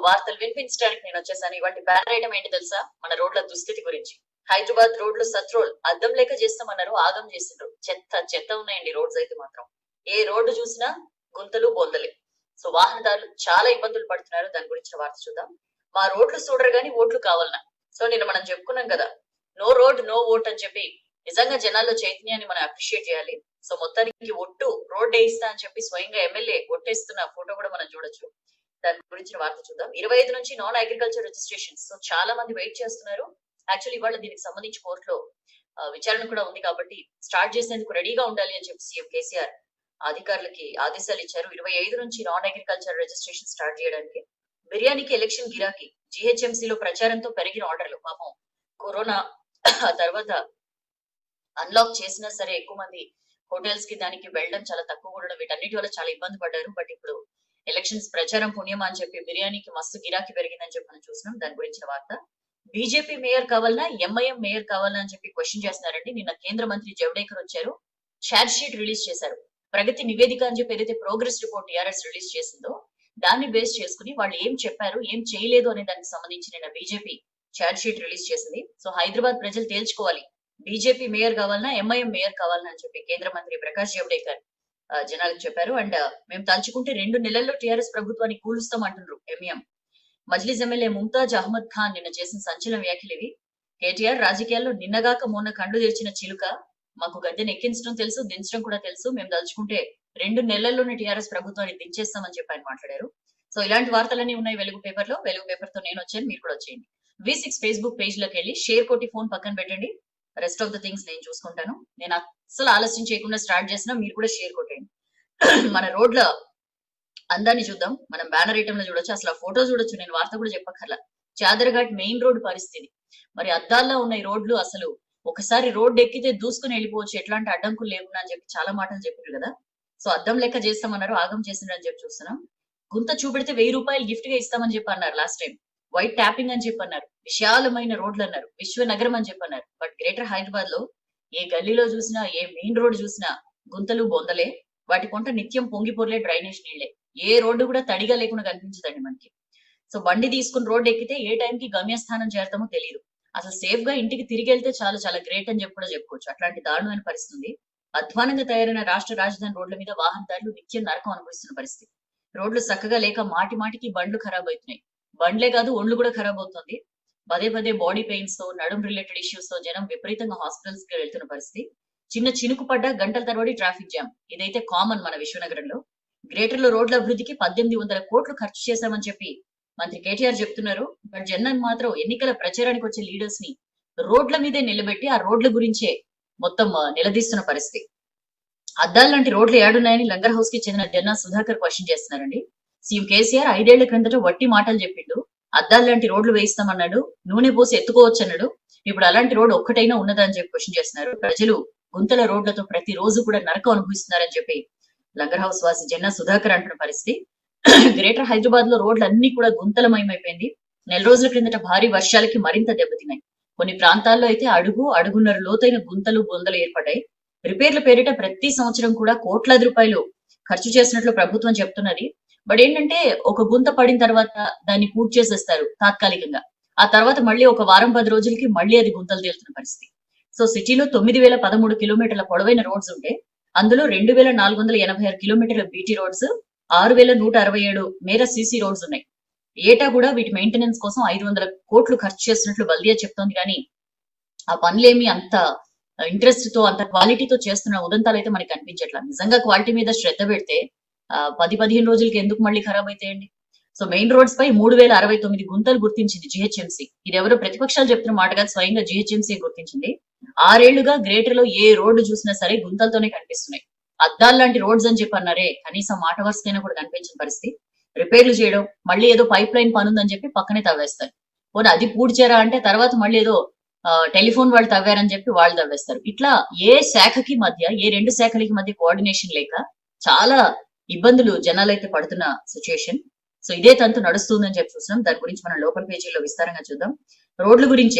వార్తలు వినిపించడానికి నేను వచ్చేసాను ఇవాటి బ్యానర్ ఐటమ్ ఏంటి తెలుసా మన రోడ్ల దుస్థితి గురించి హైదరాబాద్ రోడ్లు సత్రోల్ అద్దం లేక చేస్తామన్నారు ఆగం చేసిండ్రు చెత్త చెత్త ఉన్నాయండి రోడ్స్ అయితే మాత్రం ఏ రోడ్డు చూసినా గుంతలు బొందలే సో వాహనదారులు చాలా ఇబ్బందులు పడుతున్నారు దాని గురించిన వార్త చూద్దాం మా రోడ్లు చూడరు గానీ ఓట్లు కావాలన్నా సో నిన్న మనం చెప్పుకున్నాం కదా నో రోడ్ నో ఓట్ అని చెప్పి నిజంగా జనాల్లో చైతన్యాన్ని మనం అప్రిషియేట్ చేయాలి సో మొత్తానికి ఒట్టు రోడ్ వేయిస్తా అని చెప్పి స్వయంగా ఎమ్మెల్యే ఒట్టేస్తున్న ఫోటో కూడా మనం చూడొచ్చు దాని గురించిన వార్త చూద్దాం ఇరవై ఐదు నుంచి నాన్ అగ్రికల్చర్ రిజిస్ట్రేషన్ సో చాలా మంది వెయిట్ చేస్తున్నారు యాక్చువల్లీ ఇవాళ దీనికి సంబంధించి కోర్టులో ఆ, విచారణ కూడా ఉంది కాబట్టి స్టార్ట్ చేసేందుకు రెడీగా ఉండాలి అని చెప్పి సీఎం కేసీఆర్ అధికారులకి ఆదేశాలు ఇచ్చారు ఇరవై ఐదు నుంచి నాన్ అగ్రికల్చర్ రిజిస్ట్రేషన్ స్టార్ట్ చేయడానికి బిర్యానీకి ఎలక్షన్ గిరాకీ GHMC లో ప్రచారంతో పెరిగిన ఆర్డర్లు పాపం కరోనా తర్వాత అన్లాక్ చేసినా సరే ఎక్కువ మంది హోటల్స్ కి దానికి వెళ్ళడం చాలా తక్కువ ఉండడం వీటన్నిటి వల్ల చాలా ఇబ్బంది పడ్డారు బట్ ఇప్పుడు ఎలక్షన్స్ ప్రచారం పుణ్యం అని చెప్పి బిర్యానీకి మస్తు గిరాకీ పెరిగిందని చెప్పి మనం చూసినాం దాని గురించిన వార్త బీజేపీ మేయర్ కావాలన్నా ఎంఐఎం మేయర్ కావాలన్నా అని చెప్పి క్వశ్చన్ చేస్తున్నారండి నిన్న కేంద్ర మంత్రి జవడేకర్ వచ్చారు చార్జ్ షీట్ రిలీజ్ చేశారు ప్రగతి నివేదిక అని చెప్పి ఏదైతే ప్రోగ్రెస్ రిపోర్ట్ టీఆర్ఎస్ రిలీజ్ చేసిందో దాన్ని బేస్ చేసుకుని వాళ్ళు ఏం చెప్పారు ఏం చేయలేదు అనే దానికి సంబంధించి నిన్న బీజేపీ చార్జ్ షీట్ రిలీజ్ చేసింది సో హైదరాబాద్ ప్రజలు తేల్చుకోవాలి బీజేపీ మేయర్ కావాలన్నా ఎంఐఎం మేయర్ కావాలన్నా అని చెప్పి కేంద్ర మంత్రి ప్రకాష్ జవడేకర్ ఆ, జనాలకు చెప్పారు అండ్ మేము తలుచుకుంటే రెండు నెలల్లో టీఆర్ఎస్ ప్రభుత్వాన్ని కూలుస్తాం అంటున్నారు ఎంఈఎం మజ్లిస్ ఎమ్మెల్యే ముంతాజ్ అహ్మద్ ఖాన్ నిన్న చేసిన సంచలన వ్యాఖ్యలు ఇవి కేటీఆర్ రాజకీయాల్లో నిన్నగాక మొన్న కండు తెరిచిన చిలుక మాకు గద్దెని ఎక్కించడం తెలుసు దించడం కూడా తెలుసు మేము తలుచుకుంటే రెండు నెలల్లోనే టీఆర్ఎస్ ప్రభుత్వాన్ని దించేస్తామని చెప్పి ఆయన మాట్లాడారు సో ఇలాంటి వార్తలన్నీ ఉన్నాయి వెలుగు పేపర్ లో వెలుగు పేపర్ తో నేను వచ్చాను మీరు కూడా వచ్చేయండి వి సిక్స్ ఫేస్బుక్ పేజ్ లోకి వెళ్ళి షేర్ కొట్టి ఫోన్ పక్కన పెట్టండి రెస్ట్ ఆఫ్ ద థింగ్స్ నేను చూసుకుంటాను నేను అస్సలు ఆలస్యం చేయకుండా స్టార్ట్ చేసినా మీరు కూడా షేర్ కొట్టండి మన రోడ్ల అందాన్ని చూద్దాం మనం బ్యానర్ ఐటమ్ లో చూడొచ్చు అసలు ఆ ఫోటో చూడొచ్చు నేను వార్త కూడా చెప్పక్కర్లా చాదర్ఘాట్ మెయిన్ రోడ్ పరిస్థితి మరి అద్దాల్లో ఉన్న ఈ రోడ్లు అసలు ఒకసారి రోడ్ ఎక్కితే దూసుకుని వెళ్ళిపోవచ్చు ఎట్లాంటి అడ్డంకులు లేకుండా అని చెప్పి చాలా మాటలు చెప్పారు కదా సో అద్దం లెక్క చేస్తామన్నారు ఆగం చేసిండ్రు అని చెప్పి చూస్తున్నాం గుంత చూపెడితే వెయ్యి రూపాయలు గిఫ్ట్ గా ఇస్తామని చెప్పి అన్నారు లాస్ట్ టైం వైట్ ట్యాపింగ్ అని చెప్పి అన్నారు విశాలమైన రోడ్లు అన్నారు విశ్వనగరం అని చెప్పి అన్నారు బట్ గ్రేటర్ హైదరాబాద్ లో ఏ గల్లీలో చూసినా ఏ మెయిన్ రోడ్ చూసినా గుంతలు బొందలే వాటి కొంట నిత్యం పొంగిపోర్లే డ్రైనేజ్ నీళ్లే ఏ రోడ్డు కూడా తడిగా లేకుండా కనిపించదండి మనకి సో బండి తీసుకుని రోడ్డు ఎక్కితే ఏ టైంకి గమ్యస్థానం చేరతామో తెలియదు అసలు సేఫ్ గా ఇంటికి తిరిగి వెళ్తే చాలా చాలా గ్రేట్ అని చెప్పి కూడా చెప్పుకోవచ్చు అట్లాంటి దారుణమైన పరిస్థితి ఉంది అధ్వానంగా తయారైన రాష్ట్ర రాజధాని రోడ్ల మీద వాహనదారులు నిత్యం నరకం అనుభవిస్తున్న పరిస్థితి రోడ్లు చక్కగా లేక మాటి మాటికి బండ్లు ఖరాబ్ అవుతున్నాయి బండ్లే కాదు ఒళ్ళు కూడా ఖరాబ్ అవుతుంది పదే పదే బాడీ పెయిన్స్ తో నడుం రిలేటెడ్ ఇష్యూస్ తో జనం విపరీతంగా హాస్పిటల్స్ కి వెళ్తున్న పరిస్థితి చిన్న చినుకు పడ్డ గంటల తరబడి ట్రాఫిక్ జామ్ ఇదైతే కామన్ మన విశ్వనగరంలో గ్రేటర్ లో రోడ్ల అభివృద్ధికి పద్దెనిమిది వందల కోట్లు ఖర్చు చేశామని చెప్పి మంత్రి కేటీఆర్ చెప్తున్నారు బట్ జగన్ మాత్రం ఎన్నికల ప్రచారానికి వచ్చే లీడర్స్ ని రోడ్ల మీదే నిలబెట్టి ఆ రోడ్ల గురించే మొత్తం ఆ, నిలదీస్తున్న పరిస్థితి అద్దాలు లాంటి రోడ్లు ఏడున్నాయని లంగర్ హౌస్ కి చెందిన జన్నా సుధాకర్ క్వశ్చన్ చేస్తున్నారండి సీఎం కేసీఆర్ ఐదేళ్ల క్రిందట వట్టి మాటలు చెప్పిండు అద్దాలు లాంటి రోడ్లు వేయిస్తామన్నాడు నూనె పోసి ఎత్తుకోవచ్చు అన్నాడు ఇప్పుడు అలాంటి రోడ్ ఒక్కటైనా ఉన్నదా అని చెప్పి క్వశ్చన్ చేస్తున్నారు ప్రజలు గుంతల రోడ్లతో ప్రతి రోజు కూడా నరకం అనుభవిస్తున్నారని చెప్పి లంగర్ హౌస్ వాసి జన్నా సుధాకర్ అంటున్న పరిస్థితి గ్రేటర్ హైదరాబాద్ లో రోడ్లు అన్ని కూడా గుంతలమయమైపోయింది నెల రోజుల క్రిందట భారీ వర్షాలకి మరింత దెబ్బతిన్నాయి కొన్ని ప్రాంతాల్లో అయితే అడుగు అడుగున్నర లోతైన గుంతలు బొందలు ఏర్పడ్డాయి రిపేర్ల పేరిట ప్రతి సంవత్సరం కూడా కోట్లాది రూపాయలు ఖర్చు చేసినట్లు ప్రభుత్వం చెప్తున్నది బట్ ఏంటంటే ఒక గుంత పడిన తర్వాత దాన్ని పూర్తి చేసేస్తారు తాత్కాలికంగా ఆ తర్వాత మళ్ళీ ఒక వారం పది రోజులకి మళ్ళీ అది గుంతలు తేలుతున్న పరిస్థితి సో సిటీలో తొమ్మిది వేల పదమూడు కిలోమీటర్ల పొడవైన రోడ్స్ ఉంటే అందులో రెండు వేల నాలుగు వందల ఎనభై ఆరు కిలోమీటర్ల బీటీ రోడ్స్ ఆరు వేల నూట అరవై ఏడు మేర సీసీ రోడ్స్ ఉన్నాయి ఏటా కూడా వీటి మెయింటెనెన్స్ కోసం ఐదు వందల కోట్లు ఖర్చు చేస్తున్నట్లు బల్దియా చెప్తోంది కానీ ఆ పనులేమి అంత ఇంట్రెస్ట్ తో అంత క్వాలిటీతో చేస్తున్న ఉదంతాలు అయితే మనకి కనిపించట్లా నిజంగా క్వాలిటీ మీద శ్రద్ధ పెడితే ఆ, పది పదిహేను రోజులకి ఎందుకు మళ్ళీ ఖరాబ్ అయితాయండి సో మెయిన్ రోడ్స్ పై మూడు వేల అరవై తొమ్మిది గుంతలు గుర్తించింది జిహెచ్ఎంసీ ఇది ఎవరో ప్రతిపక్షాలు చెప్తున్న మాట కాదు స్వయంగా జిహెచ్ఎంసీ గుర్తించింది ఆరేళ్లుగా గ్రేటర్ లో ఏ రోడ్డు చూసినా సరే గుంతలతోనే కనిపిస్తున్నాయి అద్దాలు లాంటి రోడ్స్ అని చెప్పి అన్నారే కనీసం మాట వరుసకైనా కూడా కనిపించిన పరిస్థితి రిపేర్లు చేయడం మళ్ళీ ఏదో పైప్ లైన్ పని ఉందని చెప్పి పక్కనే తవ్వేస్తారు పోనీ అది పూడ్చారా అంటే తర్వాత మళ్ళీ ఏదో ఆ, టెలిఫోన్ వాళ్ళు తవ్వారని చెప్పి వాళ్ళు తవ్వేస్తారు ఇట్లా ఏ శాఖకి మధ్య ఏ రెండు శాఖలకి మధ్య కోఆర్డినేషన్ లేక చాలా ఇబ్బందులు జనాలైతే పడుతున్న సిచ్యుయేషన్ సో ఇదే తంతు నడుస్తుందని చెప్పి చూస్తున్నాం దాని గురించి మనం లోపల పేజీలో విస్తారంగా చూద్దాం రోడ్ల గురించే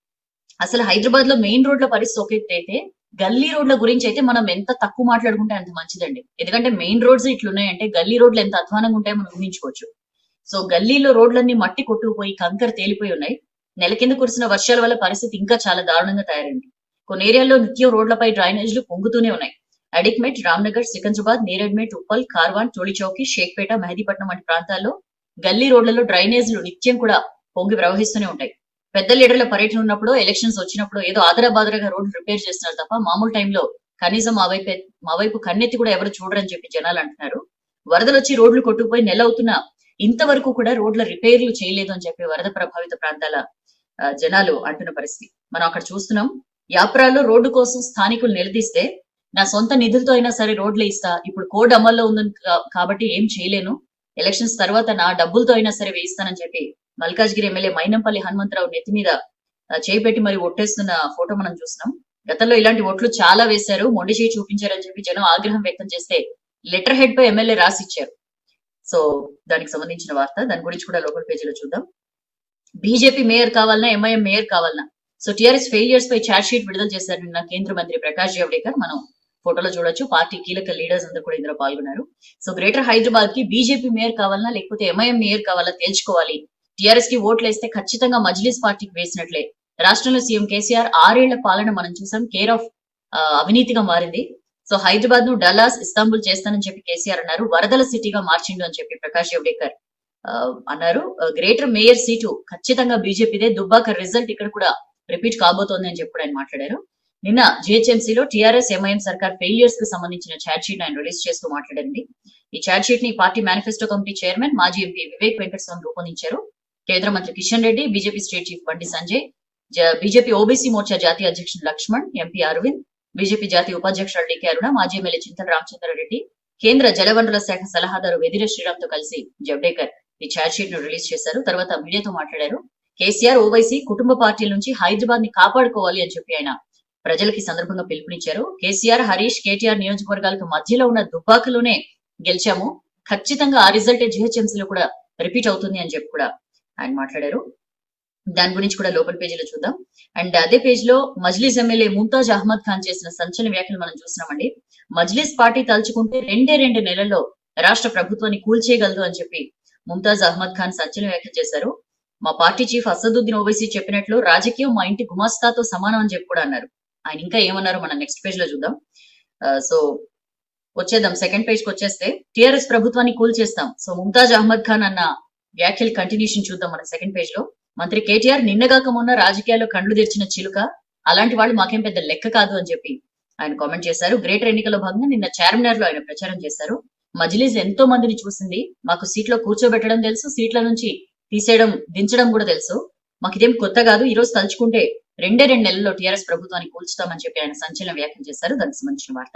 అసలు హైదరాబాద్ లో మెయిన్ రోడ్ల పరిస్థితి ఒక ఎత్తు అయితే గల్లీ రోడ్ల గురించి అయితే మనం ఎంత తక్కువ మాట్లాడుకుంటే అంత మంచిదండి ఎందుకంటే మెయిన్ రోడ్స్ ఇట్లున్నాయంటే గల్లీ రోడ్లు ఎంత అధ్వానంగా ఉంటాయో మనం ఊహించుకోవచ్చు సో గల్లీలో రోడ్లన్నీ మట్టి కొట్టుకుపోయి కంకర తేలిపోయి ఉన్నాయి నెల కింద కురిసిన వర్షాల వల్ల పరిస్థితి ఇంకా చాలా దారుణంగా తయారైంది కొన్ని ఏరియాల్లో నిత్యం రోడ్లపై డ్రైనేజ్లు పొంగుతూనే ఉన్నాయి అడిక్మెట్ రామ్నగర్ సికంద్రాబాద్ నేరెడ్మెట్ ఉప్పల్ కార్వాన్ చోళిచౌకి షేక్పేట మెహదీపట్నం వంటి ప్రాంతాల్లో గల్లీ రోడ్లలో డ్రైనేజ్లు నిత్యం కూడా పొంగి ప్రవహిస్తూనే ఉంటాయి పెద్ద లీడర్ల పర్యటన ఉన్నప్పుడు ఎలక్షన్స్ వచ్చినప్పుడు ఏదో ఆదరాబాదరగా రోడ్లు రిపేర్ చేస్తున్నారు తప్ప మామూలు టైంలో కనీసం మా వైపు మా వైపు కన్నెత్తి కూడా ఎవరు చూడరని చెప్పి జనాలు అంటున్నారు వరదలు వచ్చి రోడ్లు కొట్టుకుపోయి నెల అవుతున్నా ఇంతవరకు కూడా రోడ్ల రిపేర్లు చేయలేదు అని చెప్పి వరద ప్రభావిత ప్రాంతాల ఆ, జనాలు అంటున్న పరిస్థితి మనం అక్కడ చూస్తున్నాం యాప్రాల్లో రోడ్డు కోసం స్థానికులు నిలదీస్తే నా సొంత నిధులతో అయినా సరే రోడ్లే ఇస్తా ఇప్పుడు కోడ్ అమల్లో ఉందని కా- కాబట్టి ఏం చేయలేను ఎలక్షన్స్ తర్వాత నా డబ్బులతో అయినా సరే వేయిస్తానని చెప్పి మల్కాజ్గిరి ఎమ్మెల్యే మైనంపల్లి హనుమంతరావు నెత్తి మీద ఆ, చేయి పెట్టి మరి ఒట్టేస్తున్న ఫోటో మనం చూస్తున్నాం గతంలో ఇలాంటి ఒట్లు చాలా వేశారు మొండి చేయి చూపించారని చెప్పి జనం ఆగ్రహం వ్యక్తం చేస్తే లెటర్ హెడ్ పై ఎమ్మెల్యే రాసి ఇచ్చారు సో దానికి సంబంధించిన వార్త దాని గురించి కూడా లోకల్ పేజీలో చూద్దాం బీజేపీ మేయర్ కావాలన్నా ఎంఐఎం మేయర్ కావాలన్నా సో టీఆర్ఎస్ ఫెయిలియర్స్ పై ఛార్జ్ షీట్ విడుదల చేశారు నిన్న కేంద్ర మంత్రి ప్రకాష్ జవడేకర్ మనం ఫోటోలో చూడొచ్చు పార్టీ కీలక లీడర్స్ అందరూ కూడా ఇందులో పాల్గొన్నారు సో గ్రేటర్ హైదరాబాద్ కి బీజేపీ మేయర్ కావాలన్నా లేకపోతే ఎంఐఎం మేయర్ కావాలా తేల్చుకోవాలి టీఆర్ఎస్ కి ఓట్లు వేస్తే ఖచ్చితంగా మజ్లిస్ పార్టీకి వేసినట్లే రాష్ట్రంలో సీఎం కేసీఆర్ ఆరేళ్ల పాలన మనం చూసాం కేర్ ఆఫ్ అవినీతిగా మారింది సో హైదరాబాద్ ను డల్లాస్ ఇస్తాంబుల్ చేస్తానని చెప్పి కేసీఆర్ అన్నారు వరదల సిటీగా మార్చిండు అని చెప్పి ప్రకాష్ జవడేకర్ ఆ, అన్నారు గ్రేటర్ మేయర్ సీటు ఖచ్చితంగా బీజేపీదే దుబ్బాక రిజల్ట్ ఇక్కడ కూడా రిపీట్ కాబోతోంది అని చెప్పి కూడా ఆయన మాట్లాడారు నిన్న జిహెచ్ఎంసీలో టీఆర్ఎస్ ఎంఐఎం సర్కార్ ఫెయిలియర్స్ కి సంబంధించిన ఛార్జ్ షీట్ ఆయన రిలీజ్ చేస్తూ మాట్లాడండి ఈ ఛార్జ్ షీట్ ని పార్టీ మేనిఫెస్టో కమిటీ చైర్మన్ మాజీ ఎంపీ వివేక్ వెంకటస్వామి రూపొందించారు కేంద్ర మంత్రి Kishan Reddy BJP state chief Bandi Sanjay జ- బీజేపీ ఓబీసీ మోర్చా జాతీయ అధ్యక్షుడు లక్ష్మణ్ ఎంపీ అరవింద్ బీజేపీ జాతీయ ఉపాధ్యక్షుడు డీకే అరుణ మాజీ ఎమ్మెల్యే చింతల రామచంద్రారెడ్డి కేంద్ర జలవనరుల శాఖ సలహాదారు వెదిర శ్రీరామ్ తో కలిసి జవడేకర్ ఈ ఛార్జ్ షీట్ ను రిలీజ్ చేశారు తర్వాత మీడియాతో మాట్లాడారు కేసీఆర్ ఓవైసీ కుటుంబ పార్టీల నుంచి హైదరాబాద్ ని కాపాడుకోవాలి అని చెప్పి ఆయన ప్రజలకి ఈ సందర్భంగా పిలుపునిచ్చారు కేసీఆర్ హరీష్ కేటీఆర్ నియోజకవర్గాలకు మధ్యలో ఉన్న దుబ్బాకలోనే గెలిచాము ఖచ్చితంగా ఆ రిజల్టే జిహెచ్ఎంసీలో కూడా రిపీట్ అవుతుంది అని చెప్పి కూడా ఆయన మాట్లాడారు దాని గురించి కూడా లోపల పేజీలో చూద్దాం అండ్ అదే పేజ్ లో మజ్లిస్ ఎమ్మెల్యే ముంతాజ్ అహ్మద్ ఖాన్ చేసిన సంచలన వ్యాఖ్యలు మనం చూస్తున్నామండి మజ్లిస్ పార్టీ తలుచుకుంటే రెండే రెండు నెలల్లో రాష్ట్ర ప్రభుత్వాన్ని కూల్చేయగలదు అని చెప్పి ముంతాజ్ అహ్మద్ ఖాన్ సంచలన వ్యాఖ్యలు చేశారు మా పార్టీ చీఫ్ అసదుద్దీన్ ఓవైసీ చెప్పినట్లు రాజకీయం మా ఇంటి గుమాస్తాతో సమానం అని చెప్పి కూడా అన్నారు ఆయన ఇంకా ఏమన్నారు మనం నెక్స్ట్ పేజ్ లో చూద్దాం సో వచ్చేద్దాం సెకండ్ పేజ్ కి వచ్చేస్తే టిఆర్ఎస్ ప్రభుత్వాన్ని కూల్చేస్తాం సో ముంతాజ్ అహ్మద్ ఖాన్ అన్న వ్యాఖ్యలు కంటిన్యూషన్ చూద్దాం మన సెకండ్ పేజ్ లో మంత్రి కేటీఆర్ నిన్నగాక మొన్న రాజకీయాల్లో కండ్లు తెరిచిన చిలుక అలాంటి వాళ్ళు మాకేం పెద్ద లెక్క కాదు అని చెప్పి ఆయన కామెంట్ చేశారు గ్రేటర్ ఎన్నికల్లో భాగంగా నిన్న చార్మినార్ లో ఆయన ప్రచారం చేశారు మజ్లిస్ ఎంతో మందిని చూసింది మాకు సీట్లో కూర్చోబెట్టడం తెలుసు సీట్ల నుంచి తీసేయడం దించడం కూడా తెలుసు మాకు ఇదేం కొత్త కాదు ఈ రోజు తలుచుకుంటే రెండే రెండు నెలల్లో టీఆర్ఎస్ ప్రభుత్వాన్ని కూల్చుతామని చెప్పి ఆయన సంచలన వ్యాఖ్యలు చేశారు దానికి సంబంధించిన వార్త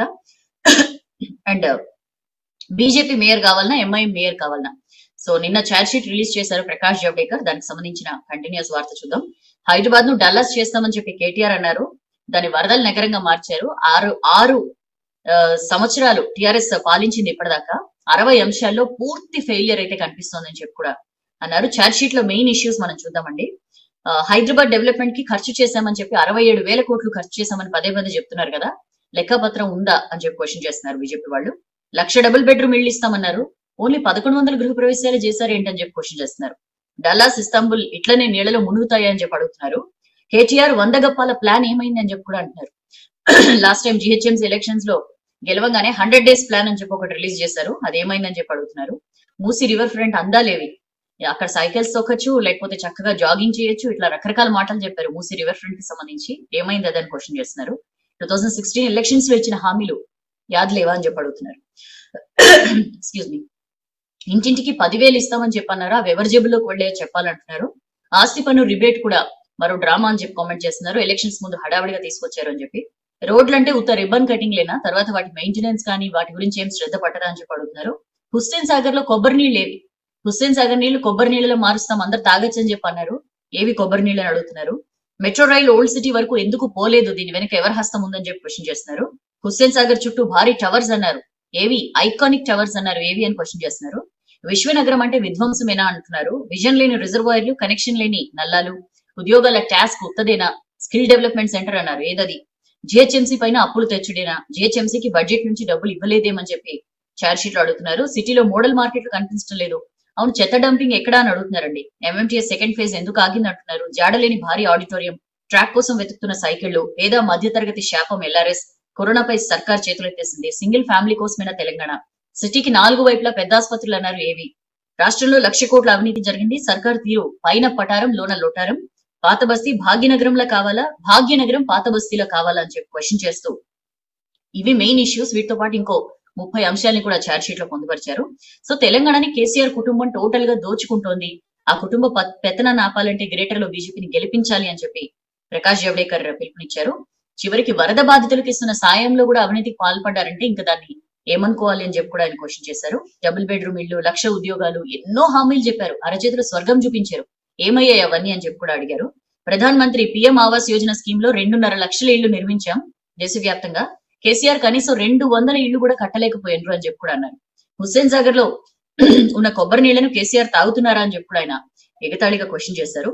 అండ్ బీజేపీ మేయర్ కావాలన్నా ఎంఐఎం మేయర్ కావాలన్నా సో నిన్న ఛార్జ్ షీట్ రిలీజ్ చేశారు ప్రకాష్ జవడేకర్ దానికి సంబంధించిన కంటిన్యూస్ వార్త చూద్దాం హైదరాబాద్ ను డల్లాస్ చేస్తామని చెప్పి కేటీఆర్ అన్నారు దాని వరదల నగరంగా మార్చారు ఆరు ఆరు ఆ, సంవత్సరాలు టిఆర్ఎస్ పాలించింది ఇప్పటిదాకా అరవై అంశాల్లో పూర్తి ఫెయిలియర్ అయితే కనిపిస్తోందని చెప్పి కూడా అన్నారు ఛార్జ్ షీట్ లో మెయిన్ ఇష్యూస్ మనం చూద్దామండి ఆ, హైదరాబాద్ డెవలప్మెంట్ కి ఖర్చు చేశామని చెప్పి అరవై ఏడు వేల కోట్లు ఖర్చు చేశామని పదే పదే చెప్తున్నారు కదా లెక్కపత్రం ఉందా అని చెప్పి క్వశ్చన్ చేస్తున్నారు బీజేపీ వాళ్ళు లక్ష డబుల్ బెడ్రూమ్ ఇల్లు ఇస్తామన్నారు ఓన్లీ పదకొండు వందల గృహ ప్రవేశాలు చేశారు ఏంటని చెప్పి క్వశ్చన్ చేస్తున్నారు డల్లాస్ ఇస్తాంబుల్ ఇట్లనే నీళ్ళలో మునుగుతాయి అని చెప్పి అడుగుతున్నారు కేటీఆర్ వంద గప్పాల ప్లాన్ ఏమైంది అని చెప్పి కూడా అంటున్నారు లాస్ట్ టైం జిహెచ్ఎంసీ ఎలక్షన్స్ లో గెలవంగానే హండ్రెడ్ డేస్ ప్లాన్ అని చెప్పి ఒకటి రిలీజ్ చేశారు అది ఏమైందని చెప్పి అడుగుతున్నారు మూసి రివర్ ఫ్రంట్ అందాలేవి అక్కడ సైకిల్స్ తొక్కచ్చు లేకపోతే చక్కగా జాగింగ్ చేయొచ్చు ఇట్లా రకరకాల మాటలు చెప్పారు మూసి రివర్ ఫ్రంట్ కి సంబంధించి ఏమైంది అదని క్వశ్చన్ చేస్తున్నారు టూ థౌసండ్ సిక్స్టీన్ ఎలక్షన్స్ లో ఇచ్చిన హామీలు యాదలేవా అని చెప్పి అడుగుతున్నారు ఎక్స్క్యూజ్ మీ ఇంటింటికి పదివేలు ఇస్తామని చెప్పన్నారు అవి ఎవరి జేబులోకి వెళ్ళే చెప్పాలంటున్నారు ఆస్తి పన్ను రిబేట్ కూడా మరో డ్రామా అని చెప్పి కామెంట్ చేస్తున్నారు ఎలక్షన్స్ ముందు హడావిడిగా తీసుకొచ్చారు అని చెప్పి రోడ్లు అంటే ఉత్త రిబ్బన్ కటింగ్ లేనా తర్వాత వాటి మెయింటెనెన్స్ కానీ వాటి గురించి ఏం శ్రద్ధ పట్టదా అని చెప్పి అడుగుతున్నారు హుస్సేన్ సాగర్ లో కొబ్బరి నీళ్ళు ఏవి హుస్సేన్ సాగర్ నీళ్లు కొబ్బరి నీళ్ళలో మారుస్తాం అందరు తాగొచ్చు అని చెప్పి అన్నారు ఏవి కొబ్బరి నీళ్ళు అని అడుగుతున్నారు మెట్రో రైల్ ఓల్డ్ సిటీ వరకు ఎందుకు పోలేదు దీని వెనక ఎవరి హస్తం ఉందని చెప్పి క్వశ్చన్ చేస్తున్నారు హుస్సేన్ సాగర్ చుట్టూ భారీ టవర్స్ అన్నారు ఏవి ఐకానిక్ టవర్స్ అన్నారు ఏవి అని క్వశ్చన్ చేస్తున్నారు విశ్వనగరం అంటే విధ్వంసమేనా అంటున్నారు విజన్ లేని రిజర్వాయర్లు కనెక్షన్ లేని నల్లాలు ఉద్యోగాల టాస్క్ ఉత్తదేనా స్కిల్ డెవలప్మెంట్ సెంటర్ అన్నారు ఏదది జిహెచ్ఎంసీ పైన అప్పులు తెచ్చుడేనా జిహెచ్ఎంసీకి బడ్జెట్ నుంచి డబ్బులు ఇవ్వలేదేమని చెప్పి ఛార్జ్ షీట్ లో అడుగుతున్నారు సిటీలో మోడల్ మార్కెట్లు కనిపించడం లేదు అవును చెత్త డంపింగ్ ఎక్కడా అని అడుగుతున్నారండి ఎంఎంటీఎస్ సెకండ్ ఫేజ్ ఎందుకు ఆగింది అంటున్నారు జాడలేని భారీ ఆడిటోరియం ట్రాక్ కోసం వెతుకుతున్న సైకిళ్లు పేద మధ్యతరగతి శాపం ఎల్ఆర్ఎస్ కరోనాపై సర్కార్ చేతులెత్తేసింది సింగిల్ ఫ్యామిలీ కోసమైన తెలంగాణ సిటీకి నాలుగు వైపులా పెద్ద ఆసుపత్రులు అన్నారు ఏవి రాష్ట్రంలో లక్ష కోట్ల అవినీతి జరిగింది సర్కార్ తీరు పైన పటారం లోన లొటారం పాత బస్తీ భాగ్యనగరంలో కావాలా భాగ్యనగరం పాత బస్తీలో కావాలా అని చెప్పి క్వశ్చన్ చేస్తూ ఇవి మెయిన్ ఇష్యూస్ వీటితో పాటు ఇంకో ముప్పై అంశాలని కూడా ఛార్జ్ షీట్ లో పొందుపరిచారు సో తెలంగాణని కేసీఆర్ కుటుంబం టోటల్ గా దోచుకుంటోంది ఆ కుటుంబ ప- పెత్తనాన్ని ఆపాలంటే గ్రేటర్ లో బీజేపీని గెలిపించాలి అని చెప్పి ప్రకాష్ జవడేకర్ పిలుపునిచ్చారు చివరికి వరద బాధితులకు ఇస్తున్న సాయంలో కూడా అవినీతికి పాల్పడ్డారంటే ఇంకా దాన్ని ఏమనుకోవాలి అని చెప్పి కూడా ఆయన క్వశ్చన్ చేశారు డబుల్ బెడ్రూమ్ ఇల్లు లక్ష ఉద్యోగాలు ఎన్నో హామీలు చెప్పారు అరచేతులు స్వర్గం చూపించారు ఏమయ్యాయి అవన్నీ అని చెప్పి కూడా అడిగారు ప్రధాన మంత్రి పిఎం ఆవాస్ యోజన స్కీమ్ లో రెండున్నర లక్షల ఇళ్లు నిర్మించాం దేశవ్యాప్తంగా కేసీఆర్ కనీసం రెండు వందల ఇళ్లు కూడా కట్టలేకపోయినరు అని చెప్పి కూడా అన్నారు హుస్సేన్ సాగర్ లో ఉన్న కొబ్బరి నీళ్లను కేసీఆర్ తాగుతున్నారా అని చెప్పి కూడా ఆయన ఎగతాళిగా క్వశ్చన్ చేశారు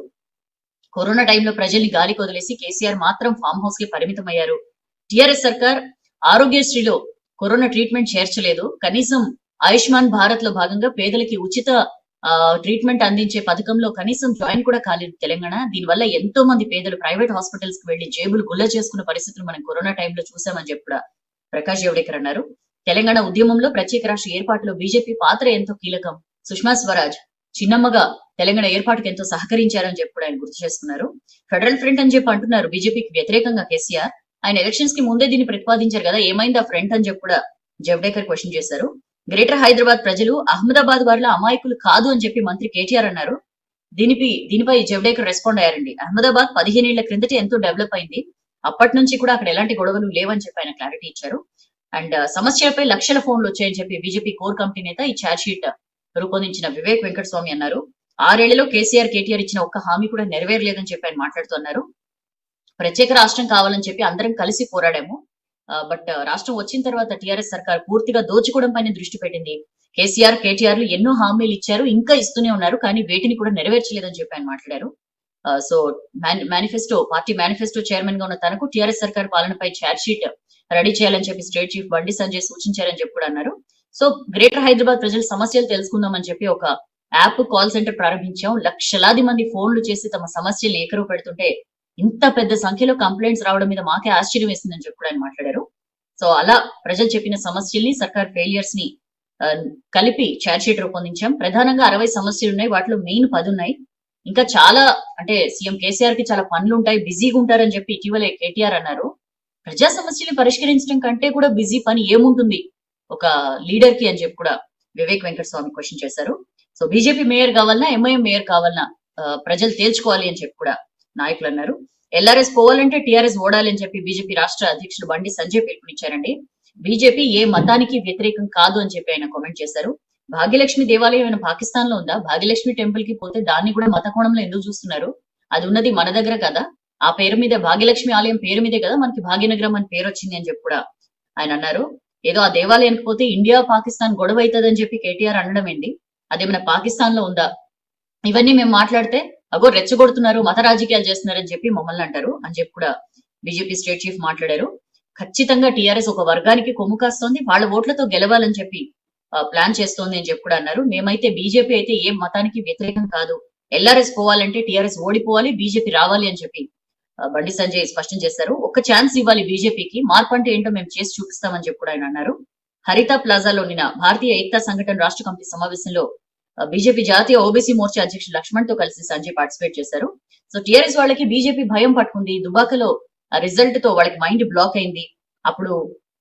కరోనా టైంలో ప్రజల్ని గాలికి వదిలేసి కేసీఆర్ మాత్రం ఫామ్ హౌస్ కి పరిమితం అయ్యారు టిఆర్ఎస్ సర్కార్ ఆరోగ్యశ్రీలో కరోనా ట్రీట్మెంట్ చేర్చలేదు కనీసం ఆయుష్మాన్ భారత్ లో భాగంగా పేదలకి ఉచిత ఆ, ట్రీట్మెంట్ అందించే పథకంలో కనీసం జాయిన్ కూడా కాలేదు తెలంగాణ దీనివల్ల ఎంతో మంది పేదలు ప్రైవేట్ హాస్పిటల్స్ కి వెళ్లి జేబులు గుల్ల చేసుకున్న పరిస్థితులు మనం కరోనా టైంలో చూసామని చెప్పి కూడా ప్రకాష్ జవడేకర్ అన్నారు తెలంగాణ ఉద్యమంలో ప్రత్యేక రాష్ట్ర ఏర్పాటులో బీజేపీ పాత్ర ఎంతో కీలకం సుష్మా స్వరాజ్ చిన్నమ్మగా తెలంగాణ ఏర్పాటుకు ఎంతో సహకరించారని చెప్పి కూడా ఆయన గుర్తు చేసుకున్నారు ఫెడరల్ ఫ్రంట్ అని చెప్పి అంటున్నారు బీజేపీకి వ్యతిరేకంగా కేసీఆర్ ఆయన ఎలక్షన్స్ కి ముందే దీన్ని ప్రతిపాదించారు కదా ఏమైంది ఆ ఫ్రంట్ అని చెప్పి కూడా జవడేకర్ క్వశ్చన్ చేశారు గ్రేటర్ హైదరాబాద్ ప్రజలు అహ్మదాబాద్ వారిలో అమాయకులు కాదు అని చెప్పి మంత్రి కేటీఆర్ అన్నారు దీనిపై దీనిపై జవడేకర్ రెస్పాండ్ అయ్యారండి అహ్మదాబాద్ పదిహేనేళ్ల క్రిందట ఎంతో డెవలప్ అయింది అప్పటి నుంచి కూడా అక్కడ ఎలాంటి గొడవలు లేవని చెప్పి ఆయన క్లారిటీ ఇచ్చారు అండ్ సమస్యలపై లక్షల ఫోన్లు వచ్చాయని చెప్పి బీజేపీ కోర్ కమిటీ నేత ఈ ఛార్జ్ షీట్ రూపొందించిన వివేక్ వెంకటస్వామి అన్నారు ఆరేళ్లలో కేసీఆర్ కేటీఆర్ ఇచ్చిన ఒక్క హామీ కూడా నెరవేరలేదని చెప్పి ఆయన మాట్లాడుతూ అన్నారు ప్రత్యేక రాష్ట్రం కావాలని చెప్పి అందరం కలిసి పోరాడాము బట్ రాష్ట్రం వచ్చిన తర్వాత టిఆర్ఎస్ సర్కార్ పూర్తిగా దోచుకోవడం పైన దృష్టి పెట్టింది కేసీఆర్ కేటీఆర్ ఎన్నో హామీలు ఇచ్చారు ఇంకా ఇస్తూనే ఉన్నారు కానీ వేటిని కూడా నెరవేర్చలేదని చెప్పి ఆయన మాట్లాడారు so manifesto party manifesto chairman గా ఉన్న తనకు టిఆర్ఎస్ సర్కార్ పాలనపై ఛార్జ్ షీట్ రెడీ చేయాలని చెప్పి స్టేట్ చీఫ్ బండి సంజయ్ సూచించారని చెప్పి కూడా అన్నారు సో గ్రేటర్ హైదరాబాద్ ప్రజల సమస్యలు తెలుసుకుందామని చెప్పి ఒక యాప్ కాల్ సెంటర్ ప్రారంభించాం లక్షలాది మంది ఫోన్లు చేసి తమ సమస్యలు ఏకరువు పెడుతుంటే ఇంత పెద్ద సంఖ్యలో కంప్లైంట్స్ రావడం మీద మాకే ఆశ్చర్యం వేసిందని చెప్పి కూడా ఆయన మాట్లాడారు సో అలా ప్రజలు చెప్పిన సమస్యల్ని సర్కార్ ఫెయిలియర్స్ ని ఆ, కలిపి ఛార్జ్ షీట్ రూపొందించాం ప్రధానంగా అరవై సమస్యలు ఉన్నాయి వాటిలో మెయిన్ పది ఉన్నాయి ఇంకా చాలా అంటే సీఎం కేసీఆర్ కి చాలా పనులు ఉంటాయి బిజీగా ఉంటారని చెప్పి ఇటీవలే కేటీఆర్ అన్నారు ప్రజా సమస్యల్ని పరిష్కరించడం కంటే కూడా బిజీ పని ఏముంటుంది ఒక లీడర్ కి అని చెప్పి కూడా వివేక్ వెంకటస్వామి క్వశ్చన్ చేశారు సో బీజేపీ మేయర్ కావాలన్నా ఎంఐఎం మేయర్ కావాలన్నా ఆ, ప్రజలు తేల్చుకోవాలి అని చెప్పి కూడా నాయకులు అన్నారు ఎల్ఆర్ఎస్ పోవాలంటే టీఆర్ఎస్ ఓడాలి అని చెప్పి బీజేపీ రాష్ట్ర అధ్యక్షుడు బండి సంజయ్ పిలుపునిచ్చారండి బీజేపీ ఏ మతానికి వ్యతిరేకం కాదు అని చెప్పి ఆయన కామెంట్ చేశారు భాగ్యలక్ష్మి దేవాలయం ఏమైనా పాకిస్తాన్ లో ఉందా భాగ్యలక్ష్మి టెంపుల్ కి పోతే దాన్ని కూడా మత కోణంలో ఎందుకు చూస్తున్నారు అది ఉన్నది మన దగ్గర కదా ఆ పేరు మీద భాగ్యలక్ష్మి ఆలయం పేరు మీదే కదా మనకి భాగ్యనగరం అని పేరు వచ్చింది అని చెప్పి కూడా ఆయన అన్నారు ఏదో ఆ దేవాలయానికి పోతే ఇండియా పాకిస్తాన్ గొడవ అవుతుందని చెప్పి కేటీఆర్ అనడం ఏంటి అదేమైనా పాకిస్తాన్ లో ఉందా ఇవన్నీ మేము మాట్లాడితే అగో రెచ్చగొడుతున్నారు మత రాజకీయాలు చేస్తున్నారని చెప్పి మమ్మల్ని అంటారు అని చెప్పి కూడా బీజేపీ స్టేట్ చీఫ్ మాట్లాడారు ఖచ్చితంగా టీఆర్ఎస్ ఒక వర్గానికి కొమ్ము కాస్తోంది వాళ్ళ ఓట్లతో గెలవాలని చెప్పి ఆ, ప్లాన్ చేస్తోంది అని చెప్పి కూడా అన్నారు మేమైతే బీజేపీ అయితే ఏ మతానికి వ్యతిరేకం కాదు ఎల్ఆర్ఎస్ పోవాలంటే టీఆర్ఎస్ ఓడిపోవాలి బీజేపీ రావాలి అని చెప్పి ఆ, బండి సంజయ్ స్పష్టం చేశారు ఒక ఛాన్స్ ఇవ్వాలి బీజేపీకి మార్పు అంటే ఏంటో మేము చేసి చూపిస్తామని చెప్పి కూడా ఆయన అన్నారు హరిత ప్లాజాలో నిన్న భారతీయ ఏక్తా సంఘటన రాష్ట్ర కమిటీ సమావేశంలో ఆ, బీజేపీ జాతీయ ఓబీసీ మోర్చా అధ్యక్షుడు లక్ష్మణ్ తో కలిసి సంజయ్ పార్టిసిపేట్ చేశారు సో టీఆర్ఎస్ వాళ్ళకి బీజేపీ భయం పట్టుకుంది దుబాకలో రిజల్ట్ తో వాళ్ళకి మైండ్ బ్లాక్ అయింది అప్పుడు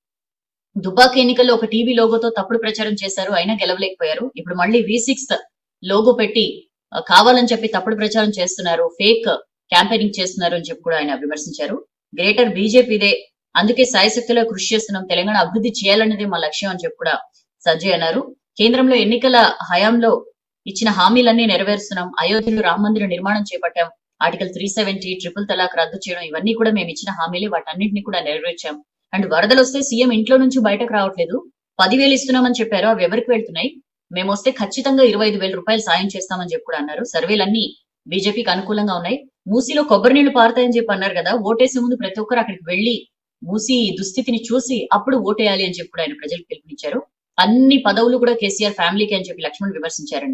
దుబాక్ ఎన్నికల్లో ఒక టీవీ లోగోతో తప్పుడు ప్రచారం చేశారు అయినా గెలవలేకపోయారు ఇప్పుడు మళ్ళీ వి సిక్స్ లోగో పెట్టి ఆ, కావాలని చెప్పి తప్పుడు ప్రచారం చేస్తున్నారు ఫేక్ క్యాంపెయినింగ్ చేస్తున్నారు అని చెప్పి కూడా ఆయన విమర్శించారు గ్రేటర్ బీజేపీదే అందుకే సాయశక్తిలో కృషి చేస్తున్నాం తెలంగాణ అభివృద్ధి చేయాలన్నదే మా లక్ష్యం అని చెప్పి కూడా సంజయ్ అన్నారు కేంద్రంలో ఎన్నికల హయాంలో ఇచ్చిన హామీలన్నీ నెరవేరుస్తున్నాం అయోధ్యలో రామ మందిర నిర్మాణం చేపట్టాం ఆర్టికల్ త్రీ సెవెంటీ ట్రిపుల్ తలాక్ రద్దు చేయడం ఇవన్నీ కూడా మేము ఇచ్చిన హామీలే వాటన్నింటినీ కూడా నెరవేర్చాం అండ్ వరదలు వస్తే సీఎం ఇంట్లో నుంచి బయటకు రావట్లేదు పదివేలు ఇస్తున్నామని చెప్పారు అవి ఎవరికి వెళ్తున్నాయి మేము వస్తే ఖచ్చితంగా ఇరవై ఐదు వేల రూపాయలు సాయం చేస్తామని చెప్పి కూడా అన్నారు సర్వేలన్నీ బీజేపీకి అనుకూలంగా ఉన్నాయి మూసీలో కొబ్బరి నీళ్లు పారుతాయని చెప్పి అన్నారు కదా ఓటేసే ముందు ప్రతి ఒక్కరు అక్కడికి వెళ్లి మూసీ దుస్థితిని చూసి అప్పుడు ఓటేయాలి అని చెప్పి కూడా ఆయన ప్రజలకు పిలుపునిచ్చారు అన్ని పదవులు కూడా కేసీఆర్ ఫ్యామిలీకి అని చెప్పి లక్ష్మణ్ విమర్శించారండి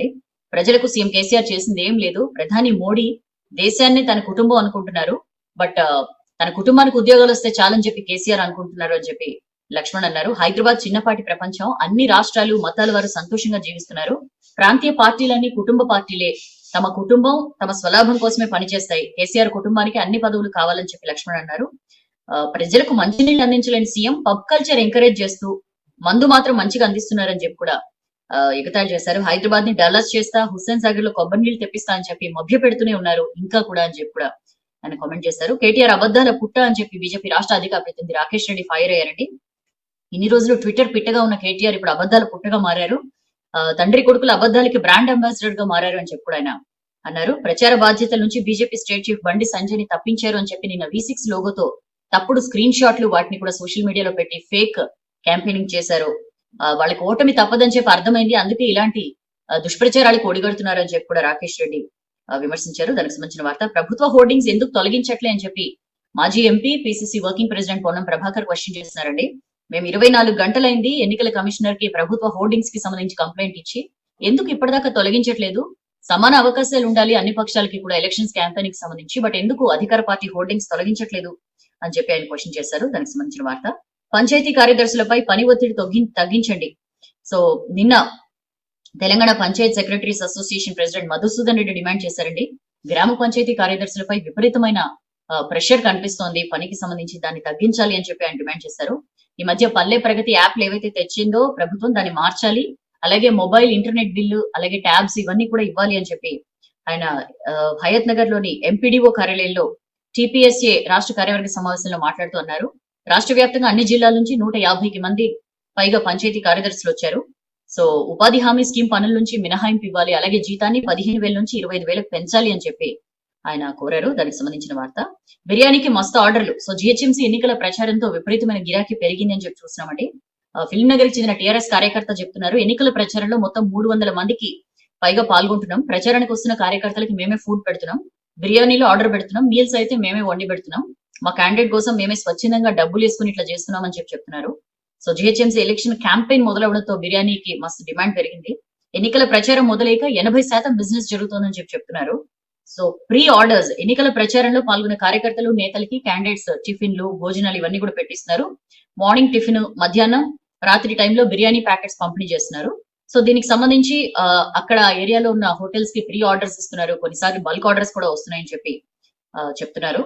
ప్రజలకు సీఎం కేసీఆర్ చేసింది ఏం లేదు ప్రధాని మోడీ దేశాన్ని తన కుటుంబం అనుకుంటున్నారు బట్ తన కుటుంబానికి ఉద్యోగాలు వస్తే చాలని చెప్పి కేసీఆర్ అనుకుంటున్నారు అని చెప్పి లక్ష్మణ్ అన్నారు హైదరాబాద్ చిన్నపాటి ప్రపంచం అన్ని రాష్ట్రాలు మతాల వారు సంతోషంగా జీవిస్తున్నారు ప్రాంతీయ పార్టీలన్నీ కుటుంబ పార్టీలే తమ కుటుంబం తమ స్వలాభం కోసమే పనిచేస్తాయి కేసీఆర్ కుటుంబానికి అన్ని పదవులు కావాలని చెప్పి లక్ష్మణ్ అన్నారు ఆ, ప్రజలకు మంచినీళ్ళు అందించలేని సీఎం పబ్ కల్చర్ ఎంకరేజ్ చేస్తూ మందు మాత్రం మంచిగా అందిస్తున్నారని చెప్పి కూడా ఆ, ఎగతాళి చేశారు హైదరాబాద్ ని డల్లస్ చేస్తా హుస్సేన్ సాగర్ లో కొబ్బరి నీళ్లు తెప్పిస్తా అని చెప్పి మభ్య పెడుతూనే ఉన్నారు ఇంకా కూడా అని చెప్పి కూడా ఆయన కామెంట్ చేశారు కేటీఆర్ అబద్దాల పుట్ట అని చెప్పి బీజేపీ రాష్ట్ర అధికార ప్రతినిధి రాకేష్ రెడ్డి ఫైర్ అయ్యారండి ఇన్ని రోజులు ట్విట్టర్ పిట్టగా ఉన్న కేటీఆర్ ఇప్పుడు అబద్దాల పుట్టగా మారారు ఆ, తండ్రి కొడుకుల అబద్దాలకి బ్రాండ్ అంబాసిడర్ గా మారారు అని చెప్పి కూడా ఆయన అన్నారు ప్రచార బాధ్యతల నుంచి BJP state chief Bandi Sanjay ని తప్పించారు అని చెప్పి నిన్న వి సిక్స్ లోగోతో తప్పుడు స్క్రీన్ షాట్లు వాటిని కూడా సోషల్ మీడియాలో పెట్టి ఫేక్ క్యాంపెయినింగ్ చేశారు ఆ, వాళ్ళకి ఓటమి తప్పదని చెప్పి అర్థమైంది అందుకే ఇలాంటి ఆ, దుష్ప్రచారాలకు ఒడిగడుతున్నారు అని చెప్పి కూడా రాకేష్ రెడ్డి ఆ, విమర్శించారు దానికి సంబంధించిన వార్త ప్రభుత్వ హోర్డింగ్స్ ఎందుకు తొలగించట్లే అని చెప్పి మాజీ MP PCC working president Ponnam Prabhakar question చేస్తున్నారండి మేము ఇరవై నాలుగు గంటలైంది ఎన్నికల కమిషనర్ కి ప్రభుత్వ హోర్డింగ్స్ కి సంబంధించి కంప్లైంట్ ఇచ్చి ఎందుకు ఇప్పటిదాకా తొలగించట్లేదు సమాన అవకాశాలు ఉండాలి అన్ని పక్షాలకి కూడా ఎలక్షన్స్ క్యాంపెయిన్ కి సంబంధించి బట్ ఎందుకు అధికార పార్టీ హోర్డింగ్స్ తొలగించట్లేదు అని చెప్పి ఆయన క్వశ్చన్ చేశారు దానికి సంబంధించిన వార్త పంచాయతీ కార్యదర్శులపై పని ఒత్తిడి తగ్గి- తగ్గించండి సో నిన్న Telangana panchayat secretaries association president Madhusudan Reddy demand చేశారండి గ్రామ పంచాయతీ కార్యదర్శులపై విపరీతమైన ప్రెషర్ కనిపిస్తోంది పనికి సంబంధించి దాన్ని తగ్గించాలి అని చెప్పి ఆయన డిమాండ్ చేశారు ఈ మధ్య పల్లె ప్రగతి యాప్లు ఏవైతే తెచ్చిందో ప్రభుత్వం దాన్ని మార్చాలి అలాగే మొబైల్ ఇంటర్నెట్ బిల్లు అలాగే ట్యాబ్స్ ఇవన్నీ కూడా ఇవ్వాలి అని చెప్పి ఆయన ఆ, హయత్ నగర్ లోని ఎంపీడీఓ కార్యాలయంలో టీపీఎస్ఏ రాష్ట్ర కార్యవర్గ సమావేశంలో మాట్లాడుతూ అన్నారు రాష్ట్ర వ్యాప్తంగా అన్ని జిల్లాల నుంచి నూట యాభైకి మంది పైగా పంచాయతీ కార్యదర్శులు వచ్చారు సో ఉపాధి హామీ స్కీమ్ పనుల నుంచి మినహాయింపు ఇవ్వాలి అలాగే జీతాన్ని పదిహేను వేల నుంచి ఇరవై ఐదు వేలకు పెంచాలి అని చెప్పి ఆయన కోరారు దానికి సంబంధించిన వార్త బిర్యానీకి మస్తు ఆర్డర్లు సో జిహెచ్ఎంసీ ఎన్నికల ప్రచారంతో విపరీతమైన గిరాకీ పెరిగింది అని చెప్పి చూస్తున్నామండి ఆ, ఫిల్మ్ నగర్ కి చెందిన టీఆర్ఎస్ కార్యకర్త చెప్తున్నారు ఎన్నికల ప్రచారంలో మొత్తం మూడు వందల మందికి పైగా పాల్గొంటున్నాం ప్రచారానికి వస్తున్న కార్యకర్తలకి మేమే ఫుడ్ పెడుతున్నాం బిర్యానీలో ఆర్డర్ పెడుతున్నాం మీల్స్ అయితే మేమే వండి పెడుతున్నాం మా క్యాండిడేట్ కోసం మేమే స్వచ్ఛందంగా డబ్బులు వేసుకుని ఇట్లా చేస్తున్నాం అని చెప్పి చెప్తున్నారు సో జిహెచ్ఎంసీ ఎలక్షన్ క్యాంపెయిన్ మొదలవడంతో బిర్యానీకి మస్తు డిమాండ్ పెరిగింది ఎన్నికల ప్రచారం మొదలయ్యాక ఎనభై శాతం బిజినెస్ జరుగుతోందని చెప్పి చెప్తున్నారు సో ప్రీ ఆర్డర్స్ ఎన్నికల ప్రచారంలో పాల్గొన్న కార్యకర్తలు నేతలకి క్యాండిడేట్స్ టిఫిన్లు భోజనాలు ఇవన్నీ కూడా పెట్టిస్తున్నారు మార్నింగ్ టిఫిన్ మధ్యాహ్నం రాత్రి టైంలో బిర్యానీ ప్యాకెట్స్ పంపిణీ చేస్తున్నారు సో దీనికి సంబంధించి ఆ, అక్కడ ఏరియాలో ఉన్న హోటల్స్ కి ప్రీ ఆర్డర్స్ ఇస్తున్నారు కొన్నిసార్లు బల్క్ ఆర్డర్స్ కూడా వస్తున్నాయని చెప్పి ఆ, చెప్తున్నారు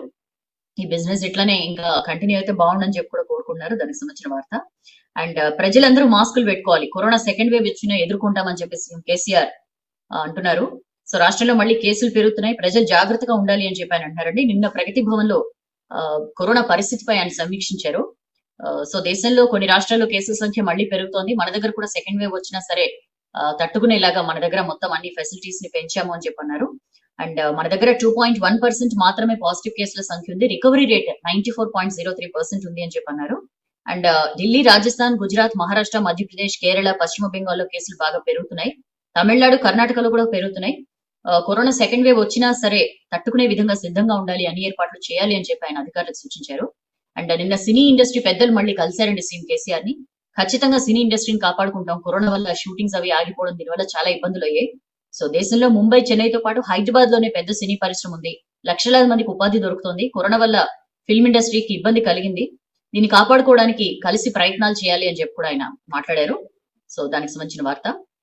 ఈ బిజినెస్ ఇట్లానే ఇంకా కంటిన్యూ అయితే బాగుండని చెప్పి కూడా కోరుకుంటున్నారు దానికి సంబంధించిన వార్త అండ్ ప్రజలందరూ మాస్కులు పెట్టుకోవాలి కరోనా సెకండ్ వేవ్ వచ్చినా ఎదుర్కొంటామని చెప్పి సీఎం కేసీఆర్ ఆ, అంటున్నారు సో రాష్ట్రంలో మళ్ళీ కేసులు పెరుగుతున్నాయి ప్రజలు జాగ్రత్తగా ఉండాలి అని చెప్పి ఆయన అంటారండి నిన్న ప్రగతి భవన్ లో ఆ, కరోనా పరిస్థితిపై ఆయన సమీక్షించారు ఆ, సో దేశంలో కొన్ని రాష్ట్రాల్లో కేసుల సంఖ్య మళ్ళీ పెరుగుతోంది మన దగ్గర కూడా సెకండ్ వేవ్ వచ్చినా సరే ఆ, తట్టుకునేలాగా మన దగ్గర మొత్తం అన్ని ఫెసిలిటీస్ ని పెంచాము అని చెప్పి అన్నారు అండ్ మన దగ్గర టూ పాయింట్ వన్ పర్సెంట్ మాత్రమే పాజిటివ్ కేసుల సంఖ్య ఉంది recovery rate ninety four point zero three percent ఉంది అని చెప్పి అన్నారు అండ్ ఢిల్లీ రాజస్థాన్ గుజరాత్ మహారాష్ట్ర మధ్యప్రదేశ్ కేరళ పశ్చిమ బెంగాల్లో కేసులు బాగా పెరుగుతున్నాయి తమిళనాడు కర్ణాటకలో కూడా పెరుగుతున్నాయి ఆ, కరోనా సెకండ్ వేవ్ వచ్చినా సరే తట్టుకునే విధంగా సిద్ధంగా ఉండాలి అన్ని ఏర్పాట్లు చేయాలి అని చెప్పి ఆయన అధికారులకు సూచించారు అండ్ నిన్న సినీ ఇండస్ట్రీ పెద్దలు మళ్ళీ కలిశారండి సీఎం కేసీఆర్ ని ఖచ్చితంగా సినీ ఇండస్ట్రీని కాపాడుకుంటాం కరోనా వల్ల షూటింగ్స్ అవి ఆగిపోవడం దీనివల్ల చాలా ఇబ్బందులు అయ్యాయి సో దేశంలో ముంబై చెన్నైతో పాటు హైదరాబాద్ లోనే పెద్ద సినీ పరిశ్రమ ఉంది లక్షలాది మందికి ఉపాధి దొరుకుతోంది కరోనా వల్ల ఫిల్మ్ ఇండస్ట్రీకి ఇబ్బంది కలిగింది దీన్ని కాపాడుకోవడానికి కలిసి ప్రయత్నాలు చేయాలి అని చెప్పి కూడా ఆయన మాట్లాడారు సో దానికి సంబంధించిన వార్త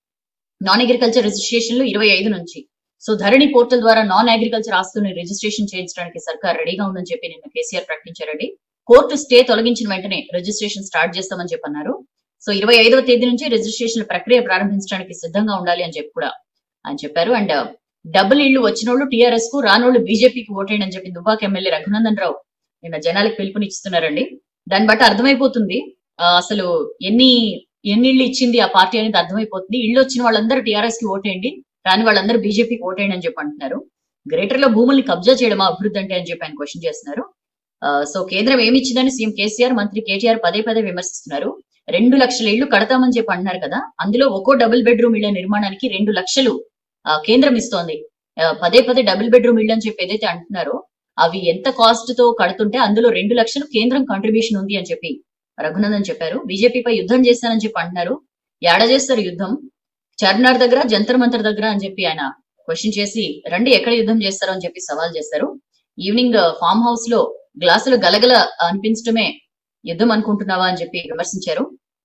నాన్ అగ్రికల్చర్ రిజిస్ట్రేషన్లు ఇరవై ఐదు నుంచి సో ధరణి పోర్టల్ ద్వారా నాన్ అగ్రికల్చర్ ఆస్తుల్ని రిజిస్ట్రేషన్ చేయించడానికి సర్కార్ రెడీగా ఉందని చెప్పి నిన్న కేసీఆర్ ప్రకటించారండి కోర్టు స్టే తొలగించిన వెంటనే రిజిస్ట్రేషన్ స్టార్ట్ చేస్తామని చెప్పి అన్నారు సో ఇరవై ఐదవ తేదీ నుంచి రిజిస్ట్రేషన్ ప్రక్రియ ప్రారంభించడానికి సిద్ధంగా ఉండాలి అని చెప్పి కూడా ఆయన చెప్పారు అండ్ డబుల్ ఇళ్లు వచ్చినోళ్ళు టీఆర్ఎస్ కు రానోళ్ళు బీజేపీకి ఓటేయండి అని చెప్పి దుబాక్ ఎమ్మెల్యే రఘునందన్ రావు నిన్న జనాలకు పిలుపునిస్తున్నారండి దాన్ని బట్టి అర్థమైపోతుంది ఆ, అసలు ఎన్ని ఎన్ని ఇళ్ళు ఇచ్చింది ఆ పార్టీ అనేది అర్థమైపోతుంది ఇళ్ళు వచ్చిన వాళ్ళందరూ టీఆర్ఎస్ కి ఓటేయండి రాని వాళ్ళందరూ బీజేపీకి ఓటేయండి అని చెప్పి అంటున్నారు గ్రేటర్ లో భూముల్ని కబ్జా చేయడమా అభివృద్ధి అంటే అని చెప్పి ఆయన క్వశ్చన్ చేస్తున్నారు ఆ, సో కేంద్రం ఏమి ఇచ్చిందని సీఎం కేసీఆర్ మంత్రి కేటీఆర్ పదే పదే విమర్శిస్తున్నారు రెండు లక్షల ఇళ్లు కడతామని చెప్పి అంటున్నారు కదా అందులో ఒక్కో డబుల్ బెడ్రూమ్ ఇళ్ల నిర్మాణానికి రెండు లక్షలు ఆ, కేంద్రం ఇస్తోంది ఆ, పదే పదే డబుల్ బెడ్రూమ్ ఇళ్ళు అని చెప్పి ఏదైతే అంటున్నారో అవి ఎంత కాస్ట్ తో కడుతుంటే అందులో రెండు లక్షలు కేంద్రం కంట్రిబ్యూషన్ ఉంది అని చెప్పి రఘునందన్ చెప్పారు బీజేపీపై యుద్ధం చేస్తానని చెప్పి అంటున్నారు ఏడ చేస్తారు యుద్ధం చార్మినార్ దగ్గర జంతర్ మంతర్ దగ్గర అని చెప్పి ఆయన క్వశ్చన్ చేసి రండి ఎక్కడ యుద్ధం చేస్తారో అని చెప్పి సవాల్ చేశారు ఈవినింగ్ ఫామ్ హౌస్ లో గ్లాసులు గలగల అనిపించడమే యుద్ధం అనుకుంటున్నావా అని చెప్పి విమర్శించారు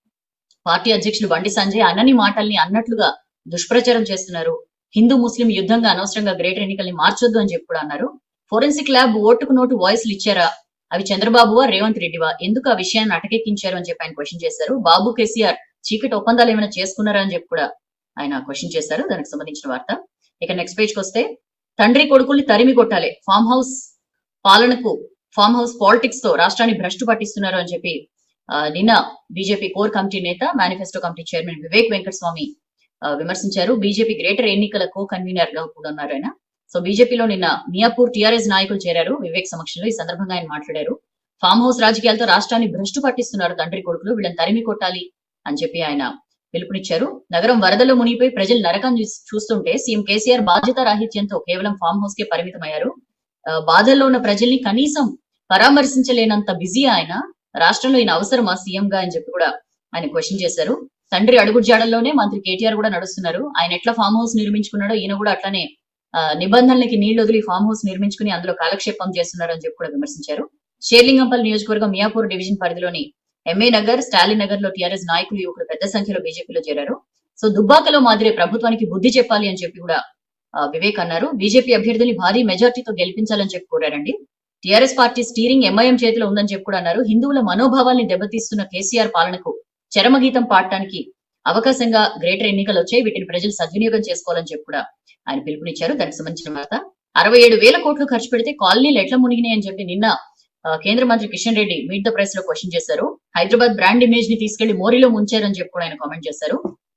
పార్టీ అధ్యక్షులు బండి సంజయ్ అన్నని మాటల్ని అన్నట్లుగా దుష్ప్రచారం చేస్తున్నారు హిందూ ముస్లిం యుద్ధంగా అనవసరంగా గ్రేటర్ ఎన్నికల్ని మార్చొద్దు అని చెప్పి కూడా అన్నారు ఫోరెన్సిక్ ల్యాబ్ ఓటుకు నోటు వాయిస్లు ఇచ్చారా అవి చంద్రబాబువా రేవంత్ రెడ్డివా ఎందుకు ఆ విషయాన్ని అటకెక్కించారు అని చెప్పి ఆయన క్వశ్చన్ చేశారు బాబు కేసీఆర్ చీకటి ఒప్పందాలు ఏమైనా చేసుకున్నారా అని చెప్పి కూడా ఆయన క్వశ్చన్ చేశారు దానికి సంబంధించిన వార్త ఇక నెక్స్ట్ పేజ్ కి వస్తే తండ్రి కొడుకుల్ని తరిమి కొట్టాలి ఫామ్ హౌస్ పాలనకు ఫామ్ హౌస్ పాలిటిక్స్ తో రాష్ట్రాన్ని భ్రష్టు పట్టిస్తున్నారు అని చెప్పి ఆ, నిన్న బీజేపీ కోర్ కమిటీ నేత manifesto committee chairman Vivek Venkataswamy ఆ, విమర్శించారు బీజేపీ గ్రేటర్ ఎన్నికల కో కన్వీనర్ గా కూడా ఉన్నారు ఆయన సో బీజేపీలో నిన్న మియాపూర్ టీఆర్ఎస్ నాయకులు చేరారు వివేక్ సమక్షంలో ఈ సందర్భంగా ఆయన మాట్లాడారు ఫామ్ హౌస్ రాజకీయాలతో రాష్ట్రాన్ని భ్రష్టు పట్టిస్తున్నారు తండ్రి కొడుకులు వీళ్ళని తరిమి కొట్టాలి అని చెప్పి ఆయన పిలుపునిచ్చారు నగరం వరదలో మునిగిపోయి ప్రజలు నరకం చూస్- చూస్తుంటే సీఎం కేసీఆర్ బాధ్యత రాహిత్యంతో కేవలం ఫామ్ హౌస్ కే పరిమితమయ్యారు ఆ, బాధల్లో ఉన్న ప్రజల్ని కనీసం పరామర్శించలేనంత బిజీ ఆయన రాష్ట్రంలో ఈయన అవసరమా సీఎం గా అని చెప్పి కూడా ఆయన క్వశ్చన్ చేశారు తండ్రి అడుగు జాడల్లోనే మంత్రి కేటీఆర్ కూడా నడుస్తున్నారు ఆయన ఎట్లా ఫామ్ హౌస్ నిర్మించుకున్నాడో ఈయన కూడా అట్లానే ఆ, నిబంధనలకి నీళ్లు వదిలి ఫామ్ హౌస్ నిర్మించుకుని అందులో కాలక్షేపం చేస్తున్నారు అని చెప్పి కూడా విమర్శించారు షేర్లింగంపల్లి నియోజకవర్గం మియాపూర్ డివిజన్ పరిధిలోని ఎంఏ నగర్ స్టాలిన్ నగర్ లో టీఆర్ఎస్ నాయకులు యువకులు పెద్ద సంఖ్యలో బీజేపీలో చేరారు సో దుబ్బాకలో మాదిరే ప్రభుత్వానికి బుద్ధి చెప్పాలి అని చెప్పి కూడా ఆ, వివేక్ అన్నారు బీజేపీ అభ్యర్థిని భారీ మెజార్టీతో గెలిపించాలని చెప్పి కోరారండి టీఆర్ఎస్ పార్టీ స్టీరింగ్ ఎంఐఎం చేతిలో ఉందని చెప్పి కూడా అన్నారు హిందువుల మనోభావాల్ని దెబ్బతీస్తున్న కేసీఆర్ పాలనకు చరమగీతం పాడటానికి అవకాశంగా గ్రేటర్ ఎన్నికలు వచ్చాయి వీటిని ప్రజలు సద్వినియోగం చేసుకోవాలని చెప్పి కూడా ఆయన పిలుపునిచ్చారు దానికి సంబంధించిన వార్త అరవై ఏడు వేల కోట్లు ఖర్చు పెడితే కాలనీలు ఎట్లా మునిగినాయి అని చెప్పి నిన్న ఆ, కేంద్ర మంత్రి Kishan Reddy meet the press లో క్వశ్చన్ చేశారు హైదరాబాద్ బ్రాండ్ ఇమేజ్ ని తీసుకెళ్లి మోరీలో ముంచారని చెప్పి కూడా ఆయన కామెంట్ చేశారు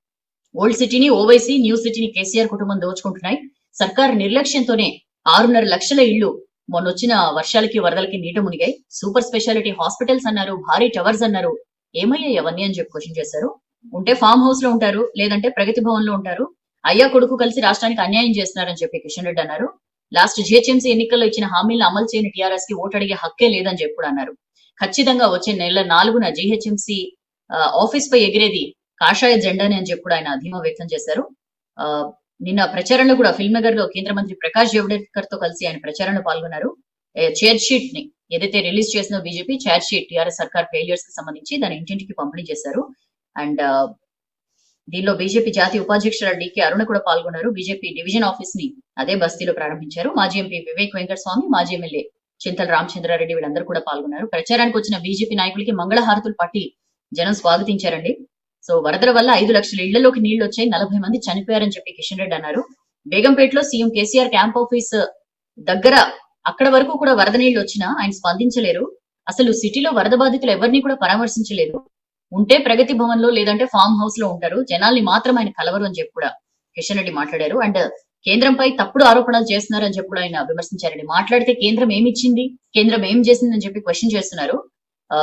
ఓల్డ్ సిటీని ఓవైసీ న్యూ సిటీని కేసీఆర్ కుటుంబం దోచుకుంటున్నాయి సర్కార్ నిర్లక్ష్యంతోనే ఆరున్నర లక్షల ఇళ్లు మొన్నొచ్చిన వర్షాలకి వరదలకి నీట మునిగాయి సూపర్ స్పెషాలిటీ హాస్పిటల్స్ అన్నారు భారీ టవర్స్ అన్నారు ఏమయ్యాయి అవన్నీ అని చెప్పి క్వశ్చన్ చేశారు ఉంటే ఫామ్ హౌస్ లో ఉంటారు లేదంటే ప్రగతి భవన్ లో ఉంటారు అయ్యా కొడుకు కలిసి రాష్ట్రానికి అన్యాయం చేస్తున్నారని చెప్పి కిషన్ రెడ్డి అన్నారు లాస్ట్ జిహెచ్ఎంసీ ఎన్నికల్లో ఇచ్చిన హామీలను అమలు చేయని టీఆర్ఎస్ కి ఓటు అడిగే హక్కే లేదని చెప్పి కూడా అన్నారు ఖచ్చితంగా వచ్చే నెల నాలుగున జిహెచ్ఎంసీ ఆఫీస్ పై ఎగిరేది కాషాయ జెండాని అని చెప్పి కూడా ఆయన ధీమా వ్యక్తం చేశారు ఆ, నిన్న ప్రచారంలో కూడా ఫిల్మ్ నగర్ లో కేంద్ర మంత్రి ప్రకాష్ జవడేకర్ తో కలిసి ఆయన ప్రచారంలో పాల్గొన్నారు చైర్ షీట్ ని ఏదైతే రిలీజ్ చేసిన బీజేపీ చైర్ షీట్ టీఆర్ఎస్ సర్కార్ ఫెయిలియర్స్ కి సంబంధించి దాని ఇంటింటికి పంపిణీ చేశారు అండ్ దీనిలో బీజేపీ జాతీయ ఉపాధ్యక్షురాలు డికే అరుణ కూడా పాల్గొన్నారు బీజేపీ డివిజన్ ఆఫీస్ ని అదే బస్తీలో ప్రారంభించారు మాజీ ఎంపీ వివేక్ వెంకటస్వామి మాజీ ఎమ్మెల్యే చింతల రామచంద్రారెడ్డి వీళ్ళందరూ కూడా పాల్గొన్నారు ప్రచారానికి వచ్చిన బీజేపీ నాయకులకి మంగళహారతులు పట్టి జనం స్వాగతించారండి సో వరదల వల్ల ఐదు లక్షల ఇళ్లలోకి నీళ్లు వచ్చాయి నలభై మంది చనిపోయారని చెప్పి కిషన్ రెడ్డి అన్నారు బేగంపేటలో సీఎం కేసీఆర్ క్యాంప్ ఆఫీస్ దగ్గర అక్కడ వరకు కూడా వరద నీళ్లు వచ్చినా ఆయన స్పందించలేరు అసలు సిటీలో వరద బాధితులు ఎవరిని కూడా పరామర్శించలేదు ఉంటే ప్రగతి భవన్ లో లేదంటే ఫామ్ హౌస్ లో ఉంటారు జనాల్ని మాత్రం ఆయన కలవరు అని చెప్పి కూడా కిషన్ రెడ్డి మాట్లాడారు అండ్ కేంద్రంపై తప్పుడు ఆరోపణలు చేస్తున్నారు అని చెప్పి కూడా ఆయన విమర్శించారండి మాట్లాడితే కేంద్రం ఏమి ఇచ్చింది కేంద్రం ఏం చేసింది అని చెప్పి క్వశ్చన్ చేస్తున్నారు ఆ,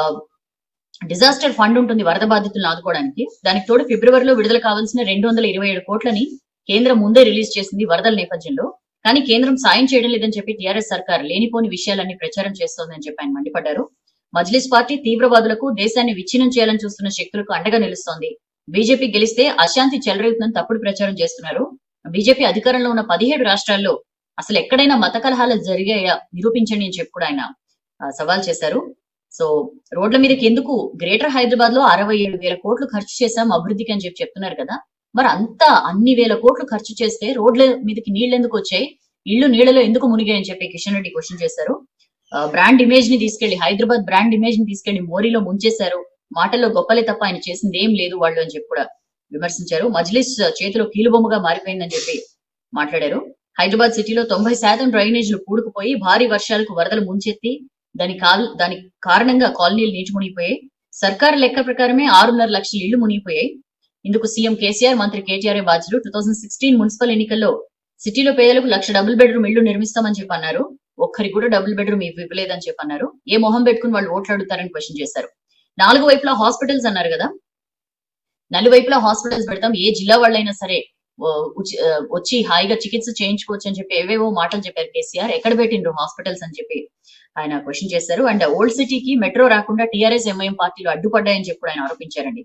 డిజాస్టర్ ఫండ్ ఉంటుంది వరద బాధితులను ఆదుకోవడానికి దానికి తోడు ఫిబ్రవరిలో విడుదల కావాల్సిన రెండు వందల ఇరవై ఏడు కోట్లని కేంద్రం ముందే రిలీజ్ చేసింది వరదల నేపథ్యంలో కానీ కేంద్రం సాయం చేయడం లేదని చెప్పి టీఆర్ఎస్ సర్కార్ లేనిపోని విషయాలన్నీ ప్రచారం చేస్తోందని చెప్పి ఆయన మండిపడ్డారు మజ్లిస్ పార్టీ తీవ్రవాదులకు దేశాన్ని విచ్ఛిన్నం చేయాలని చూస్తున్న శక్తులకు అండగా నిలుస్తోంది బీజేపీ గెలిస్తే అశాంతి చెలరేగుతుందని తప్పుడు ప్రచారం చేస్తున్నారు బీజేపీ అధికారంలో ఉన్న పదిహేడు రాష్ట్రాల్లో అసలు ఎక్కడైనా మత కలహాలు జరిగాయా నిరూపించండి అని చెప్పి కూడా ఆయన ఆ, సవాల్ చేశారు సో రోడ్ల మీదకి ఎందుకు గ్రేటర్ హైదరాబాద్ లో అరవై ఏడు వేల కోట్లు ఖర్చు చేశాం అభివృద్ధికి అని చెప్పి చెప్తున్నారు కదా మరి అంత అన్ని వేల కోట్లు ఖర్చు చేస్తే రోడ్ల మీదకి నీళ్లు ఎందుకు వచ్చాయి ఇల్లు నీళ్లలో ఎందుకు మునిగాయి అని చెప్పి కిషన్ రెడ్డి క్వశ్చన్ చేశారు బ్రాండ్ ఇమేజ్ ని తీసుకెళ్లి హైదరాబాద్ బ్రాండ్ ఇమేజ్ ని తీసుకెళ్లి మోరీలో ముంచేశారు మాటల్లో గొప్పలే తప్ప ఆయన చేసింది ఏం లేదు వాళ్ళు అని చెప్పి కూడా విమర్శించారు మజ్లిస్ చేతిలో కీలుబొమ్మగా మారిపోయిందని చెప్పి మాట్లాడారు హైదరాబాద్ సిటీలో తొంభై శాతం డ్రైనేజీలు పూడుకుపోయి భారీ వర్షాలకు వరదలు ముంచెత్తి దాని కాల్ దాని కారణంగా కాలనీలు నీటి మునిగిపోయాయి సర్కారు లెక్క ప్రకారమే ఆరున్నర లక్షల ఇళ్లు మునిగిపోయాయి ఇందుకు సీఎం కేసీఆర్ మంత్రి కేటీఆర్ బాధ్యులు టూ థౌసండ్ సిక్స్టీన్ మున్సిపల్ ఎన్నికల్లో సిటీలో పేదలకు లక్ష డబుల్ బెడ్రూమ్ ఇళ్లు నిర్మిస్తామని చెప్పి అన్నారు ఒక్కరికి కూడా డబుల్ బెడ్రూమ్ ఇవ్వలేదని చెప్పి అన్నారు ఏ మొహం పెట్టుకుని వాళ్ళు ఓట్లు అడుగుతారని క్వశ్చన్ చేశారు నాలుగు వైపులా హాస్పిటల్స్ అన్నారు కదా నలువైపులా హాస్పిటల్స్ పెడతాం ఏ జిల్లా వాళ్ళైనా సరే ఓ, ఉచి- ఆ, వచ్చి హాయిగా చికిత్స చేయించుకోవచ్చు అని చెప్పి ఏవేవో మాటలు చెప్పారు కేసీఆర్ ఎక్కడ పెట్టిండ్రు హాస్పిటల్స్ అని చెప్పి ఆయన క్వశ్చన్ చేశారు అండ్ ఓల్డ్ సిటీకి మెట్రో రాకుండా టీఆర్ఎస్ ఎంఐఎం పార్టీలు అడ్డుపడ్డాయని చెప్పి కూడా ఆయన ఆరోపించారండి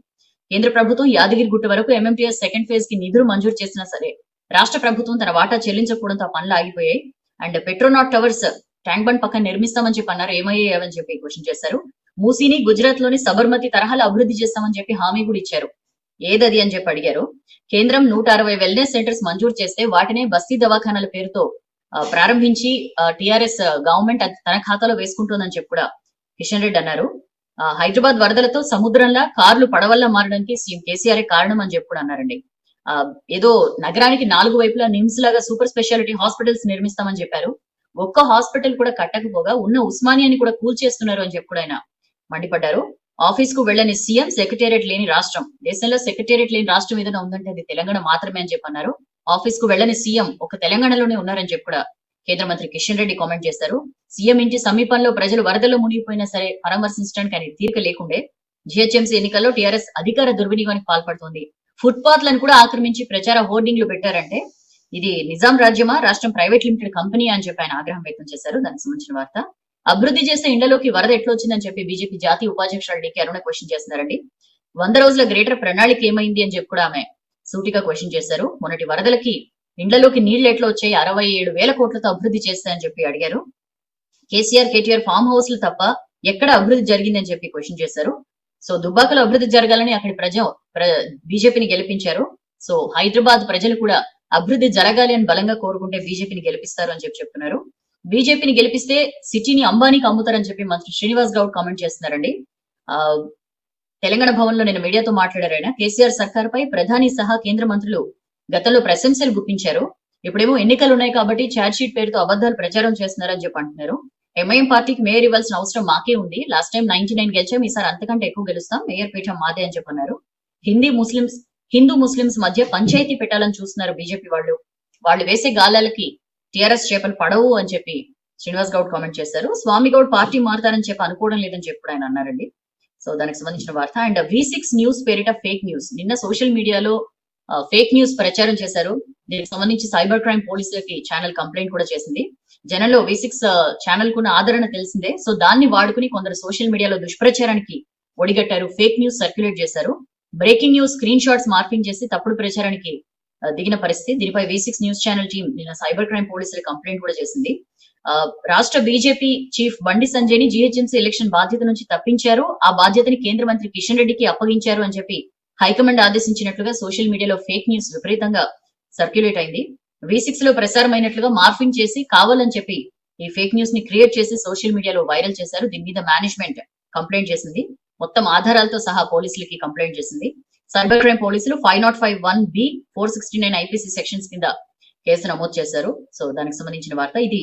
కేంద్ర ప్రభుత్వం యాదగిరి గుట్ట వరకు ఎంఎంటీఎస్ సెకండ్ ఫేజ్ కి నిధులు మంజూరు చేసినా సరే రాష్ట్ర ప్రభుత్వం తన వాటా చెల్లించకపోవడంతో ఆ పనులు ఆగిపోయాయి and Petronas towers Tank Bund పక్కన నిర్మిస్తామని చెప్పి అన్నారు ఏమయ్యాయని చెప్పి క్వశ్చన్ చేశారు మూసీని గుజరాత్ లోని సబర్మతి తరహాలో అభివృద్ధి చేస్తామని చెప్పి హామీ కూడా ఇచ్చారు ఏదది అని చెప్పి అడిగారు కేంద్రం నూట అరవై వెల్నెస్ సెంటర్స్ మంజూరు చేస్తే వాటినే బస్తీ దవాఖానాల పేరుతో ఆ, ప్రారంభించి టిఆర్ఎస్ గవర్నమెంట్ అది తన ఖాతాలో వేసుకుంటుందని చెప్పి కూడా కిషన్ రెడ్డి అన్నారు ఆ, హైదరాబాద్ వరదలతో సముద్రంలా కార్లు పడవల్లా మారడానికి సీఎం కేసీఆర్ కారణం అని చెప్పి కూడా అన్నారండి ఆ, ఏదో నగరానికి నాలుగు వైపులా నిమ్స్ లాగా సూపర్ స్పెషాలిటీ హాస్పిటల్స్ నిర్మిస్తామని చెప్పారు ఒక్క హాస్పిటల్ కూడా కట్టకపోగా ఉన్న ఉస్మానియాని కూడా కూల్చేస్తున్నారు అని చెప్పి కూడా ఆయన మండిపడ్డారు ఆఫీస్ కు వెళ్ళని సీఎం సెక్రటేరియట్ లేని రాష్ట్రం దేశంలో సెక్రటేరియట్ లేని రాష్ట్రం ఏదైనా ఉందంటే అది తెలంగాణ మాత్రమే అని చెప్పి అన్నారు ఆఫీస్ కు వెళ్ళని సీఎం ఒక తెలంగాణలోనే ఉన్నారని చెప్పి కూడా కేంద్ర మంత్రి కిషన్ రెడ్డి కామెంట్ చేశారు సీఎం ఇంటి సమీపంలో ప్రజలు వరదల్లో మునిగిపోయినా సరే పరామర్శించడానికి ఆయన తీరిక లేకుండే జిహెచ్ఎంసీ ఎన్నికల్లో టీఆర్ఎస్ అధికార దుర్వినియోగానికి పాల్పడుతోంది ఫుట్పాత్ లను కూడా ఆక్రమించి ప్రచార హోర్డింగ్లు పెట్టారంటే ఇది నిజాం రాజ్యమా రాష్ట్రం ప్రైవేట్ లిమిటెడ్ కంపెనీ అని చెప్పి ఆయన ఆగ్రహం వ్యక్తం చేశారు దానికి సంబంధించిన వార్త అభివృద్ధి చేసే ఇండ్లలోకి వరద ఎట్లా వచ్చిందని చెప్పి బీజేపీ జాతీయ ఉపాధ్యక్షుడు డికే అరుణ క్వశ్చన్ చేస్తున్నారండి వంద రోజుల గ్రేటర్ ప్రణాళిక ఏమైంది అని చెప్పి కూడా ఆమె సూటిగా క్వశ్చన్ చేశారు మొన్నటి వరదలకి ఇండ్లలోకి నీళ్లు ఎట్లా వచ్చాయి అరవై ఏడు వేల కోట్లతో అభివృద్ధి చేస్తాయని చెప్పి అడిగారు కేసీఆర్ కేటీఆర్ ఫామ్ హౌస్లు తప్ప ఎక్కడ అభివృద్ధి జరిగిందని చెప్పి క్వశ్చన్ చేశారు సో దుబ్బాకలో అభివృద్ధి జరగాలని అక్కడి ప్రజ బీజేపీని గెలిపించారు సో హైదరాబాద్ ప్రజలు కూడా అభివృద్ధి జరగాలి అని బలంగా కోరుకుంటే బీజేపీని గెలిపిస్తారు అని చెప్పి చెప్తున్నారు బీజేపీని గెలిపిస్తే సిటీని అంబానీకి అమ్ముతారని చెప్పి మంత్రి శ్రీనివాస్ గౌడ్ కామెంట్ చేస్తున్నారండి ఆ తెలంగాణ భవన్ లో నేను మీడియాతో మాట్లాడారు ఆయన కేసీఆర్ సర్కార్ పై ప్రధాని సహా కేంద్ర మంత్రులు గతంలో ప్రశంసలు గుప్పించారు ఇప్పుడేమో ఎన్నికలు ఉన్నాయి కాబట్టి ఛార్జ్ షీట్ పేరుతో అబద్ధాలు ప్రచారం చేస్తున్నారని చెప్పి అంటున్నారు ఎంఐఎం పార్టీకి మేయర్ ఇవ్వాల్సిన అవసరం మాకే ఉంది లాస్ట్ టైం నైన్టీ నైన్ గెలిచాం ఈసారి అంతకంటే ఎక్కువ గెలుస్తాం మేయర్ పీఠం మాదే అని చెప్పన్నారు హిందీ ముస్లింస్ హిందూ ముస్లింస్ మధ్య పంచాయతీ పెట్టాలని చూస్తున్నారు బీజేపీ వాళ్ళు వాళ్ళు వేసే గాలాలకి టిఆర్ఎస్ చేపలు పడవు అని చెప్పి శ్రీనివాస్ గౌడ్ కామెంట్ చేశారు స్వామి గౌడ్ పార్టీ మారుతారని చెప్పి అనుకోవడం లేదని చెప్పి కూడా ఆయన అన్నారండి సో దానికి సంబంధించిన వార్త అండ్ వి సిక్స్ న్యూస్ పేరిట ఫేక్ న్యూస్ నిన్న సోషల్ మీడియాలో ఫేక్ న్యూస్ ప్రచారం చేశారు దీనికి సంబంధించి సైబర్ క్రైమ్ పోలీసులకి ఛానల్ కంప్లైంట్ కూడా చేసింది జనంలో వి సిక్స్ ఛానల్ కున్న ఆదరణ తెలిసిందే సో దాన్ని వాడుకుని కొందరు సోషల్ మీడియాలో దుష్ప్రచారానికి ఒడిగట్టారు ఫేక్ న్యూస్ సర్క్యులేట్ చేశారు breaking news screenshots morphing చేసి తప్పుడు ప్రచారానికి ఆ, దిగిన పరిస్థితి దీనిపై V six news channel team నిన్న సైబర్ క్రైమ్ పోలీసులు కంప్లైంట్ కూడా చేసింది ఆ, రాష్ట్ర బీజేపీ చీఫ్ బండి సంజయ్ ని జీహెచ్ఎంసీ ఎలక్షన్ బాధ్యత నుంచి తప్పించారు ఆ బాధ్యతని కేంద్ర మంత్రి కిషన్ రెడ్డికి అప్పగించారు అని చెప్పి హైకమాండ్ ఆదేశించినట్లుగా సోషల్ మీడియాలో ఫేక్ న్యూస్ విపరీతంగా సర్క్యులేట్ అయింది వి సిక్స్ లో ప్రసారమైనట్లుగా మార్ఫింగ్ చేసి కావాలని చెప్పి ఈ ఫేక్ న్యూస్ ని క్రియేట్ చేసి సోషల్ మీడియాలో వైరల్ చేశారు దీని మీద మేనేజ్మెంట్ కంప్లైంట్ చేసింది మొత్తం ఆధారాలతో సహా పోలీసులకి కంప్లైంట్ చేసింది సైబర్ క్రైమ్ పోలీసులు five naught five one B four sixty nine IPC sections కింద కేసు నమోదు చేశారు సో దానికి సంబంధించిన వార్త ఇది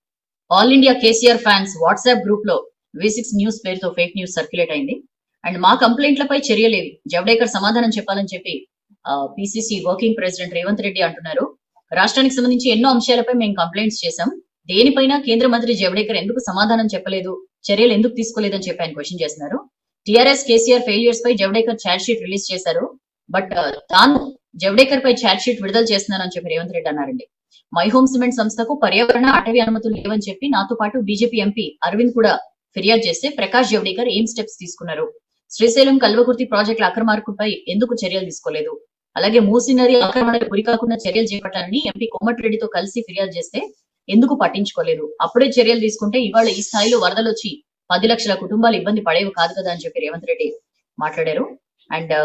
all India KCR fans WhatsApp group లో వి సిక్స్ న్యూస్ పేరుతో ఫేక్ న్యూస్ సర్క్యులేట్ అయింది అండ్ మా కంప్లైంట్లపై చర్యలేవి జవడేకర్ సమాధానం చెప్పాలని చెప్పి PCC working president Revanth Reddy అంటున్నారు రాష్ట్రానికి సంబంధించి ఎన్నో అంశాలపై మేము కంప్లైంట్స్ చేశాం దేనిపైన కేంద్ర మంత్రి జవడేకర్ ఎందుకు సమాధానం చెప్పలేదు చర్యలు ఎందుకు తీసుకోలేదని చెప్పి ఆయన క్వశ్చన్ చేస్తున్నారు టిఆర్ఎస్ కేసీఆర్ ఫెయిలియర్స్ పై జవడేకర్ ఛార్జ్ షీట్ రిలీజ్ చేశారు బట్ తాను జవడేకర్ పై ఛార్జ్ షీట్ విడుదల చేస్తున్నానని చెప్పి రేవంత్ రెడ్డి అన్నారండి మై హోమ్ సిమెంట్ సంస్థకు పర్యావరణ అటవీ అనుమతులు లేవని చెప్పి నాతో పాటు బీజేపీ ఎంపీ అరవింద్ కూడా ఫిర్యాదు చేస్తే ప్రకాష్ జవడేకర్ ఏం స్టెప్స్ తీసుకున్నారు శ్రీశైలం కల్వకుర్తి ప్రాజెక్టుల అక్రమార్కుపై ఎందుకు చర్యలు తీసుకోలేదు అలాగే మూసీ నది ఆక్రమణకు గురికాకుండా చర్యలు చేపట్టాలని ఎంపీ కోమటిరెడ్డితో కలిసి ఫిర్యాదు చేస్తే ఎందుకు పట్టించుకోలేదు అప్పుడే చర్యలు తీసుకుంటే ఇవాళ ఈ స్థాయిలో వరదలు వచ్చి పది లక్షల కుటుంబాలు ఇబ్బంది పడేవి కాదు కదా అని చెప్పి రేవంత్ రెడ్డి మాట్లాడారు అండ్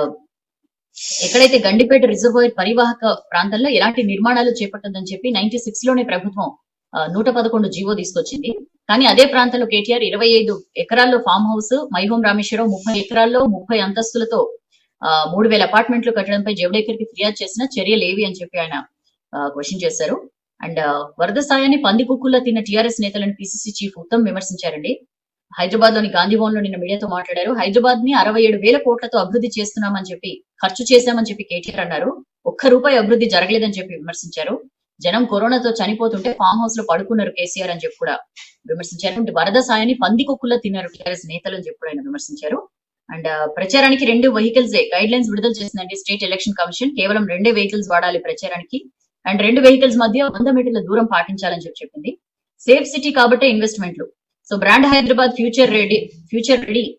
ఎక్కడైతే గండిపేట రిజర్వాయర్ పరివాహక ప్రాంతంలో ఎలాంటి నిర్మాణాలు చేపట్టదని చెప్పి నైన్టీ సిక్స్ లోనే ప్రభుత్వం ఆ, నూట పదకొండు జీవో తీసుకొచ్చింది కానీ అదే ప్రాంతంలో కేటీఆర్ ఇరవై ఐదు ఎకరాల్లో ఫామ్ హౌస్ మైహోం రామేశ్వరం ముప్పై ఎకరాల్లో ముప్పై అంతస్తులతో ఆ, మూడు వేల అపార్ట్మెంట్లు కట్టడంపై జవడేకర్ కి ఫిర్యాదు చేసిన చర్యలు ఏవి అని చెప్పి ఆయన క్వశ్చన్ చేశారు అండ్ వరద సాయాన్ని పంది కుక్కుల్లో తిన్న టీఆర్ఎస్ నేతలను పిసిసి చీఫ్ ఉత్తమ్ విమర్శించారండి హైదరాబాద్ లోని గాంధీ భవన్ లో నిన్న మీడియాతో మాట్లాడారు హైదరాబాద్ ని అరవై ఏడు వేల కోట్లతో అభివృద్ధి చేస్తున్నామని చెప్పి ఖర్చు చేశామని చెప్పి కేటీఆర్ అన్నారు ఒక్క రూపాయి అభివృద్ధి జరగలేదని చెప్పి విమర్శించారు జనం కరోనాతో చనిపోతుంటే ఫామ్ హౌస్ లో పడుకున్నారు కేసీఆర్ అని చెప్పి కూడా విమర్శించారు అంటే వరద సాయాన్ని పంది కుక్కుల్లో తిన్నారు టీఆర్ఎస్ నేతలు అని చెప్పి కూడా ఆయన విమర్శించారు అండ్ ప్రచారానికి రెండు వెహికల్స్ గైడ్ లైన్స్ విడుదల చేసిందండి స్టేట్ ఎలక్షన్ కమిషన్ కేవలం రెండే వెహికల్స్ వాడాలి ప్రచారానికి అండ్ రెండు వెహికల్స్ మధ్య వంద మీటర్ల దూరం పాటించాలని చెప్పి చెప్పింది సేఫ్ సిటీ కాబట్టే ఇన్వెస్ట్మెంట్లు so brand Hyderabad future ready future ready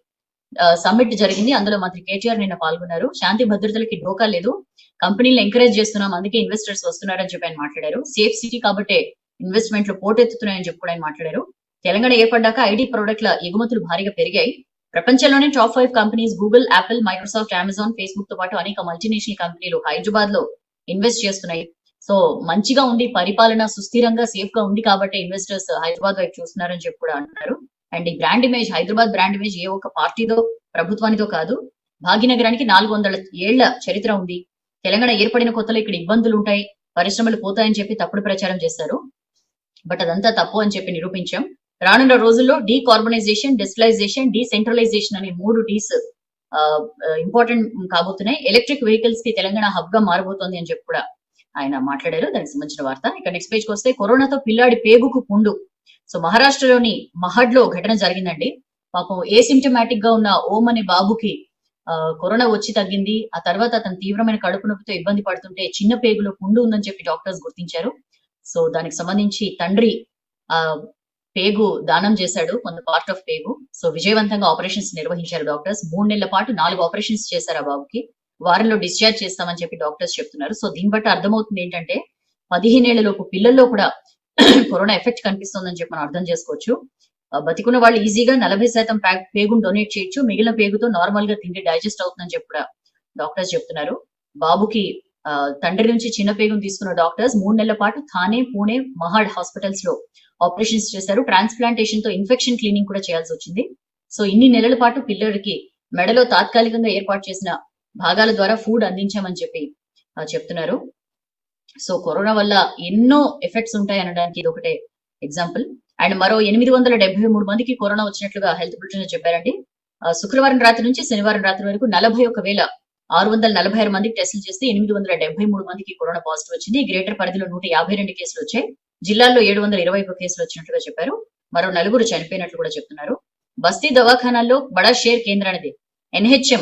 summit జరిగింది అందులో మంత్రి కేటీఆర్ నిన్న పాల్గొన్నారు శాంతి భద్రతలకి డోకా లేదు కంపెనీలు ఎంకరేజ్ చేస్తున్నాం అందుకే ఇన్వెస్టర్స్ వస్తున్నారని చెప్పి ఆయన మాట్లాడారు సేఫ్ సిటీ కాబట్టే ఇన్వెస్ట్మెంట్లు పోటెత్తుతున్నాయని చెప్పి కూడా ఆయన మాట్లాడారు తెలంగాణ ఏర్పడ్డాక ఐటీ ప్రోడక్ట్ల ఎగుమతులు భారీగా పెరిగాయి ప్రపంచంలోనే top five companies Google Apple Microsoft Amazon Facebook తో పాటు అనేక మల్టీనేషనల్ కంపెనీలు హైదరాబాద్ లో ఇన్వెస్ట్ చేస్తున్నాయి సో మంచిగా ఉంది పరిపాలన సుస్థిరంగా సేఫ్ గా ఉంది కాబట్టి ఇన్వెస్టర్స్ హైదరాబాద్ వైపు చూస్తున్నారని చెప్పి కూడా అంటున్నారు అండ్ ఈ brand image Hyderabad brand image ఏ ఒక్క పార్టీదో ప్రభుత్వానిదో కాదు భాగ్యనగరానికి నాలుగు వందల ఏళ్ల చరిత్ర ఉంది తెలంగాణ ఏర్పడిన కొత్తలో ఇక్కడ ఇబ్బందులు ఉంటాయి పరిశ్రమలు పోతాయని చెప్పి తప్పుడు ప్రచారం చేశారు బట్ అదంతా తప్పు అని చెప్పి నిరూపించాం రానున్న రోజుల్లో డీకార్బనైజేషన్ డిజిటలైజేషన్ డీసెంట్రలైజేషన్ అనే మూడు డీస్ ఇంపార్టెంట్ కాబోతున్నాయి ఎలక్ట్రిక్ వెహికల్స్ కి తెలంగాణ హబ్ గా మారబోతోంది అని చెప్పి కూడా ఆయన మాట్లాడారు దానికి సంబంధించిన వార్త ఇక నెక్స్ట్ పేజ్ కి వస్తే కరోనాతో పిల్లాడి పేగుకు పుండు సో మహారాష్ట్రలోని మహడ్ లో ఘటన జరిగిందండి పాపం ఏసిమ్టమాటిక్ గా ఉన్న ఓం అనే బాబుకి ఆ, కరోనా వచ్చి తగ్గింది ఆ తర్వాత అతను తీవ్రమైన కడుపు నొప్పితో ఇబ్బంది పడుతుంటే చిన్న పేగులో పుండు ఉందని చెప్పి డాక్టర్స్ గుర్తించారు సో దానికి సంబంధించి తండ్రి ఆ పేగు దానం చేశాడు కొంత పార్ట్ ఆఫ్ పేగు సో విజయవంతంగా ఆపరేషన్స్ నిర్వహించారు డాక్టర్స్ మూడు నెలల పాటు నాలుగు ఆపరేషన్స్ చేశారు ఆ బాబుకి వారంలో డిశ్చార్జ్ చేస్తామని చెప్పి డాక్టర్స్ చెప్తున్నారు సో దీన్ని బట్టి అర్థమవుతుంది ఏంటంటే పదిహేనేళ్ల లోపు పిల్లల్లో కూడా కరోనా ఎఫెక్ట్ కనిపిస్తుందని చెప్పి మనం అర్థం చేసుకోవచ్చు ఆ, బతికున్న వాళ్ళు ఈజీగా నలభై శాతం ప్యాక్ పేగును డొనేట్ చేయొచ్చు మిగిలిన పేగుతో నార్మల్ గా తిండి డైజెస్ట్ అవుతుందని చెప్పి కూడా డాక్టర్స్ చెప్తున్నారు బాబుకి ఆ, తండ్రి నుంచి చిన్న పేగును తీసుకున్న డాక్టర్స్ మూడు నెలల పాటు థానే పూణే మహాడ్ హాస్పిటల్స్ లో ఆపరేషన్స్ చేశారు ట్రాన్స్ప్లాంటేషన్ తో ఇన్ఫెక్షన్ క్లీనింగ్ కూడా చేయాల్సి వచ్చింది సో ఇన్ని నెలల పాటు పిల్లడికి మెడలో తాత్కాలికంగా ఏర్పాటు చేసిన భాగాల ద్వారా ఫుడ్ అందించామని చెప్పి ఆ, చెప్తున్నారు సో కరోనా వల్ల ఎన్నో ఎఫెక్ట్స్ ఉంటాయి అనడానికి ఇది ఒకటే ఎగ్జాంపుల్ అండ్ మరో ఎనిమిది వందల డెబ్బై మూడు మందికి కరోనా వచ్చినట్లుగా హెల్త్ బులెటిన్ లో చెప్పారండి ఆ, శుక్రవారం రాత్రి నుంచి శనివారం రాత్రి వరకు నలభై ఒక వేల ఆరు వందల నలభై ఆరు మందికి టెస్టులు చేస్తే ఎనిమిది వందల డెబ్బై మూడు మందికి కరోనా పాజిటివ్ వచ్చింది గ్రేటర్ పరిధిలో నూట యాభై రెండు కేసులు వచ్చాయి జిల్లాల్లో ఏడు వందల ఇరవై ఒక కేసులు వచ్చినట్లుగా చెప్పారు మరో నలుగురు చనిపోయినట్లు కూడా చెప్తున్నారు బస్తీ దవాఖానాల్లో బడా షేర్ కేంద్రానిది ఎన్హెచ్ఎం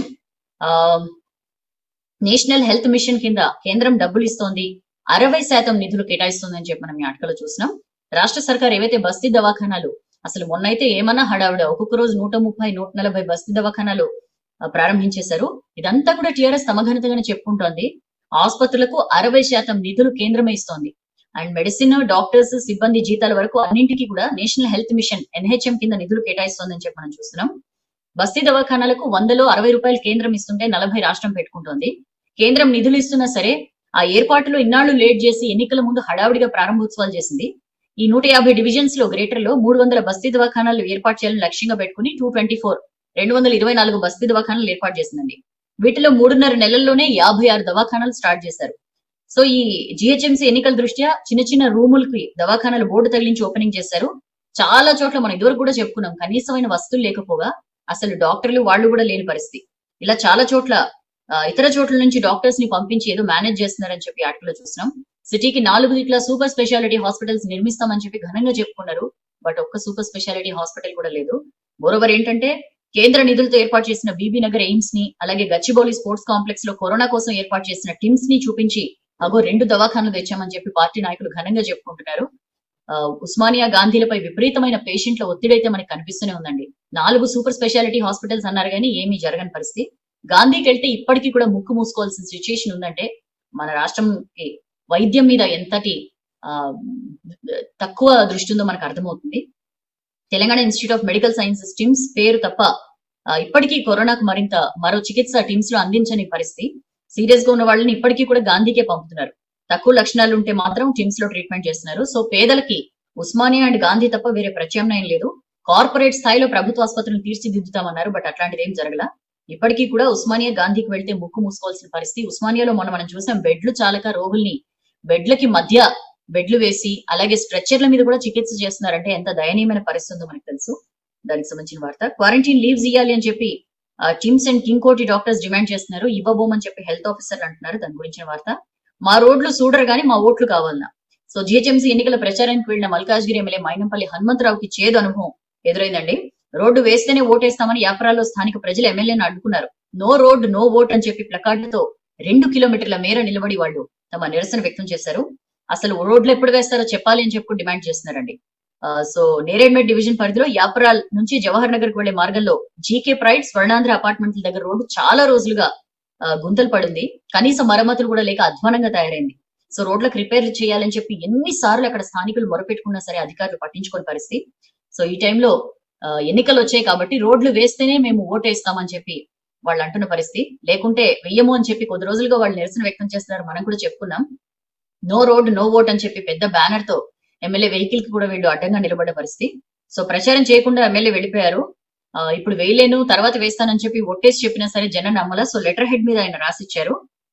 నేషనల్ హెల్త్ మిషన్ కింద కేంద్రం డబ్బులు ఇస్తోంది అరవై శాతం నిధులు కేటాయిస్తోందని చెప్పి మనం ఈ ఆటకలో చూసినాం రాష్ట్ర సర్కార్ ఏవైతే బస్తీ దవాఖానాలు అసలు మొన్నైతే ఏమన్నా హడావిడ ఒక్కొక్క రోజు నూట ముప్పై నూట నలభై బస్తీ దవాఖానాలు ఆ, ప్రారంభించేశారు ఇదంతా కూడా టీఆర్ఎస్ తమ ఘనతగానే చెప్పుకుంటోంది ఆసుపత్రులకు అరవై శాతం నిధులు కేంద్రమే ఇస్తోంది అండ్ మెడిసిన్ డాక్టర్స్ సిబ్బంది జీతాల వరకు అన్నింటికి కూడా నేషనల్ హెల్త్ మిషన్ ఎన్హెచ్ఎం కింద నిధులు కేటాయిస్తోందని చెప్పి మనం చూస్తున్నాం బస్తీ దవాఖానాలకు వందలో అరవై రూపాయలు కేంద్రం ఇస్తుంటే నలభై రాష్ట్రం పెట్టుకుంటోంది కేంద్రం నిధులు ఇస్తున్నా సరే ఆ ఏర్పాటులో ఇన్నాళ్లు లేట్ చేసి ఎన్నికల ముందు హడావుడిగా ప్రారంభోత్సవాలు చేసింది ఈ నూట యాభై డివిజన్స్ లో గ్రేటర్ లో మూడు వందల బస్తీ దవాఖానాలు ఏర్పాటు చేయాలని లక్ష్యంగా పెట్టుకుని టూ ట్వంటీ ఫోర్ రెండు వందల ఇరవై నాలుగు బస్తీ దవాఖానాలు ఏర్పాటు చేసిందండి వీటిలో మూడున్నర నెలల్లోనే యాభై ఆరు దవాఖానాలు స్టార్ట్ చేశారు సో ఈ జిహెచ్ఎంసీ ఎన్నికల దృష్ట్యా చిన్న చిన్న రూములకి దవాఖానాలు బోర్డు తగిలించి ఓపెనింగ్ చేశారు చాలా చోట్ల మనం ఇదివరకు కూడా చెప్పుకున్నాం కనీసమైన వస్తువులు లేకపోగా అసలు డాక్టర్లు వాళ్ళు కూడా లేని పరిస్థితి ఇలా చాలా చోట్ల ఆ, ఇతర చోట్ల నుంచి డాక్టర్స్ ని పంపించి ఏదో మేనేజ్ చేస్తున్నారని చెప్పి ఆర్టికల్ చూస్తున్నాం సిటీకి నాలుగు ఇట్లా సూపర్ స్పెషాలిటీ హాస్పిటల్స్ నిర్మిస్తామని చెప్పి ఘనంగా చెప్పుకున్నారు బట్ ఒక్క సూపర్ స్పెషాలిటీ హాస్పిటల్ కూడా లేదు మోరోవర్ ఏంటంటే కేంద్ర నిధులతో ఏర్పాటు చేసిన బీబీ నగర్ ఎయిమ్స్ ని అలాగే గచ్చిబౌలి స్పోర్ట్స్ కాంప్లెక్స్ లో కరోనా కోసం ఏర్పాటు చేసిన టిమ్స్ ని చూపించి అగో రెండు దవాఖానలు తెచ్చామని చెప్పి పార్టీ నాయకులు ఘనంగా చెప్పుకుంటున్నారు ఆ, ఉస్మానియా గాంధీలపై విపరీతమైన పేషెంట్ల ఒత్తిడైతే మనకి కనిపిస్తూనే ఉందండి నాలుగు సూపర్ స్పెషాలిటీ హాస్పిటల్స్ అన్నారు కానీ ఏమీ జరగని పరిస్థితి గాంధీకి వెళ్తే ఇప్పటికీ కూడా ముక్కు మూసుకోవాల్సిన సిచ్యుయేషన్ ఉందంటే మన రాష్ట్రంకి వైద్యం మీద ఎంతటి ఆ, తక్కువ దృష్టి ఉందో మనకు అర్థమవుతుంది Telangana institute of medical sciences TIMS పేరు తప్ప ఆ, ఇప్పటికీ కరోనాకు మరింత మరో చికిత్స టిమ్స్ లో అందించని పరిస్థితి సీరియస్ గా ఉన్న వాళ్ళని ఇప్పటికీ కూడా గాంధీకే పంపుతున్నారు తక్కువ లక్షణాలు ఉంటే మాత్రం టిమ్స్ లో ట్రీట్మెంట్ చేస్తున్నారు సో పేదలకి ఉస్మానియా అండ్ గాంధీ తప్ప వేరే ప్రత్యామ్నాయం లేదు కార్పొరేట్ స్థాయిలో ప్రభుత్వ ఆసుపత్రులు తీర్చిదిద్దుతామన్నారు బట్ అట్లాంటిది ఏం జరగల ఇప్పటికీ కూడా ఉస్మానియా గాంధీకి వెళ్తే ముక్కు మూసుకోవాల్సిన పరిస్థితి ఉస్మానియాలో మొన్న మనం చూసాం బెడ్లు చాలక రోగుల్ని బెడ్లకి మధ్య బెడ్లు వేసి అలాగే స్ట్రెచ్చర్ల మీద కూడా చికిత్స చేస్తున్నారంటే ఎంత దయనీయమైన పరిస్థితి ఉందో మనకు తెలుసు దానికి సంబంధించిన వార్త క్వారంటైన్ లీవ్స్ ఇవ్వాలి అని చెప్పి TIMS and King Koti doctors demand చేస్తున్నారు ఇవ్వబోమని చెప్పి హెల్త్ ఆఫీసర్లు అంటున్నారు దాని గురించిన వార్త మా రోడ్లు చూడరు గానీ మా ఓట్లు కావాలన్నా సో జిహెచ్ఎంసీ ఎన్నికల ప్రచారానికి వెళ్లిన మల్కాజ్గిరి ఎమ్మెల్యే మైనంపల్లి హనుమంతరావుకి చేదు అనుభవం ఎదురైందండి రోడ్డు వేస్తేనే ఓటేస్తామని యాపరాలో స్థానిక ప్రజలు ఎమ్మెల్యేను అడ్డుకున్నారు నో రోడ్ నో ఓట్ అని చెప్పి ప్లకార్డులతో రెండు కిలోమీటర్ల మేర నిలబడి వాళ్ళు తమ నిరసన వ్యక్తం చేశారు అసలు రోడ్లు ఎప్పుడు వేస్తారో చెప్పాలి అని చెప్పి డిమాండ్ చేస్తున్నారండి సో నేరేడ్మెట్ డివిజన్ పరిధిలో యాపరాల్ నుంచి జవహర్ నగర్ కు వెళ్లే మార్గంలో జీకే ప్రైడ్ స్వర్ణాంధ్ర అపార్ట్మెంట్ల దగ్గర రోడ్డు చాలా రోజులుగా ఆ, గుంతలు పడింది కనీస మరమ్మతులు కూడా లేక అధ్వానంగా తయారైంది సో రోడ్లకు రిపేర్ చేయాలని చెప్పి ఎన్ని సార్లు అక్కడ స్థానికులు మొరపెట్టుకున్నా సరే అధికారులు పట్టించుకోని పరిస్థితి సో ఈ టైంలో ఆ, ఎన్నికలు వచ్చాయి కాబట్టి రోడ్లు వేస్తేనే మేము ఓటేస్తామని చెప్పి వాళ్ళు అంటున్న పరిస్థితి లేకుంటే వెయ్యము అని చెప్పి కొద్ది రోజులుగా వాళ్ళు నిరసన వ్యక్తం చేస్తున్నారు మనం కూడా చెప్పుకున్నాం నో రోడ్ నో ఓట్ అని చెప్పి పెద్ద బ్యానర్ తో ఎమ్మెల్యే వెహికల్ కి కూడా వీళ్ళు అడ్డంగా నిలబడ్డ పరిస్థితి సో ప్రచారం చేయకుండా ఎమ్మెల్యే వెళ్ళిపోయారు ఆ, ఇప్పుడు వేయలేను తర్వాత వేస్తానని చెప్పి ఒట్టేసి చెప్పినా సరే జనం నమ్మల సో లెటర్ హెడ్ మీద ఆయన రాసిచ్చారు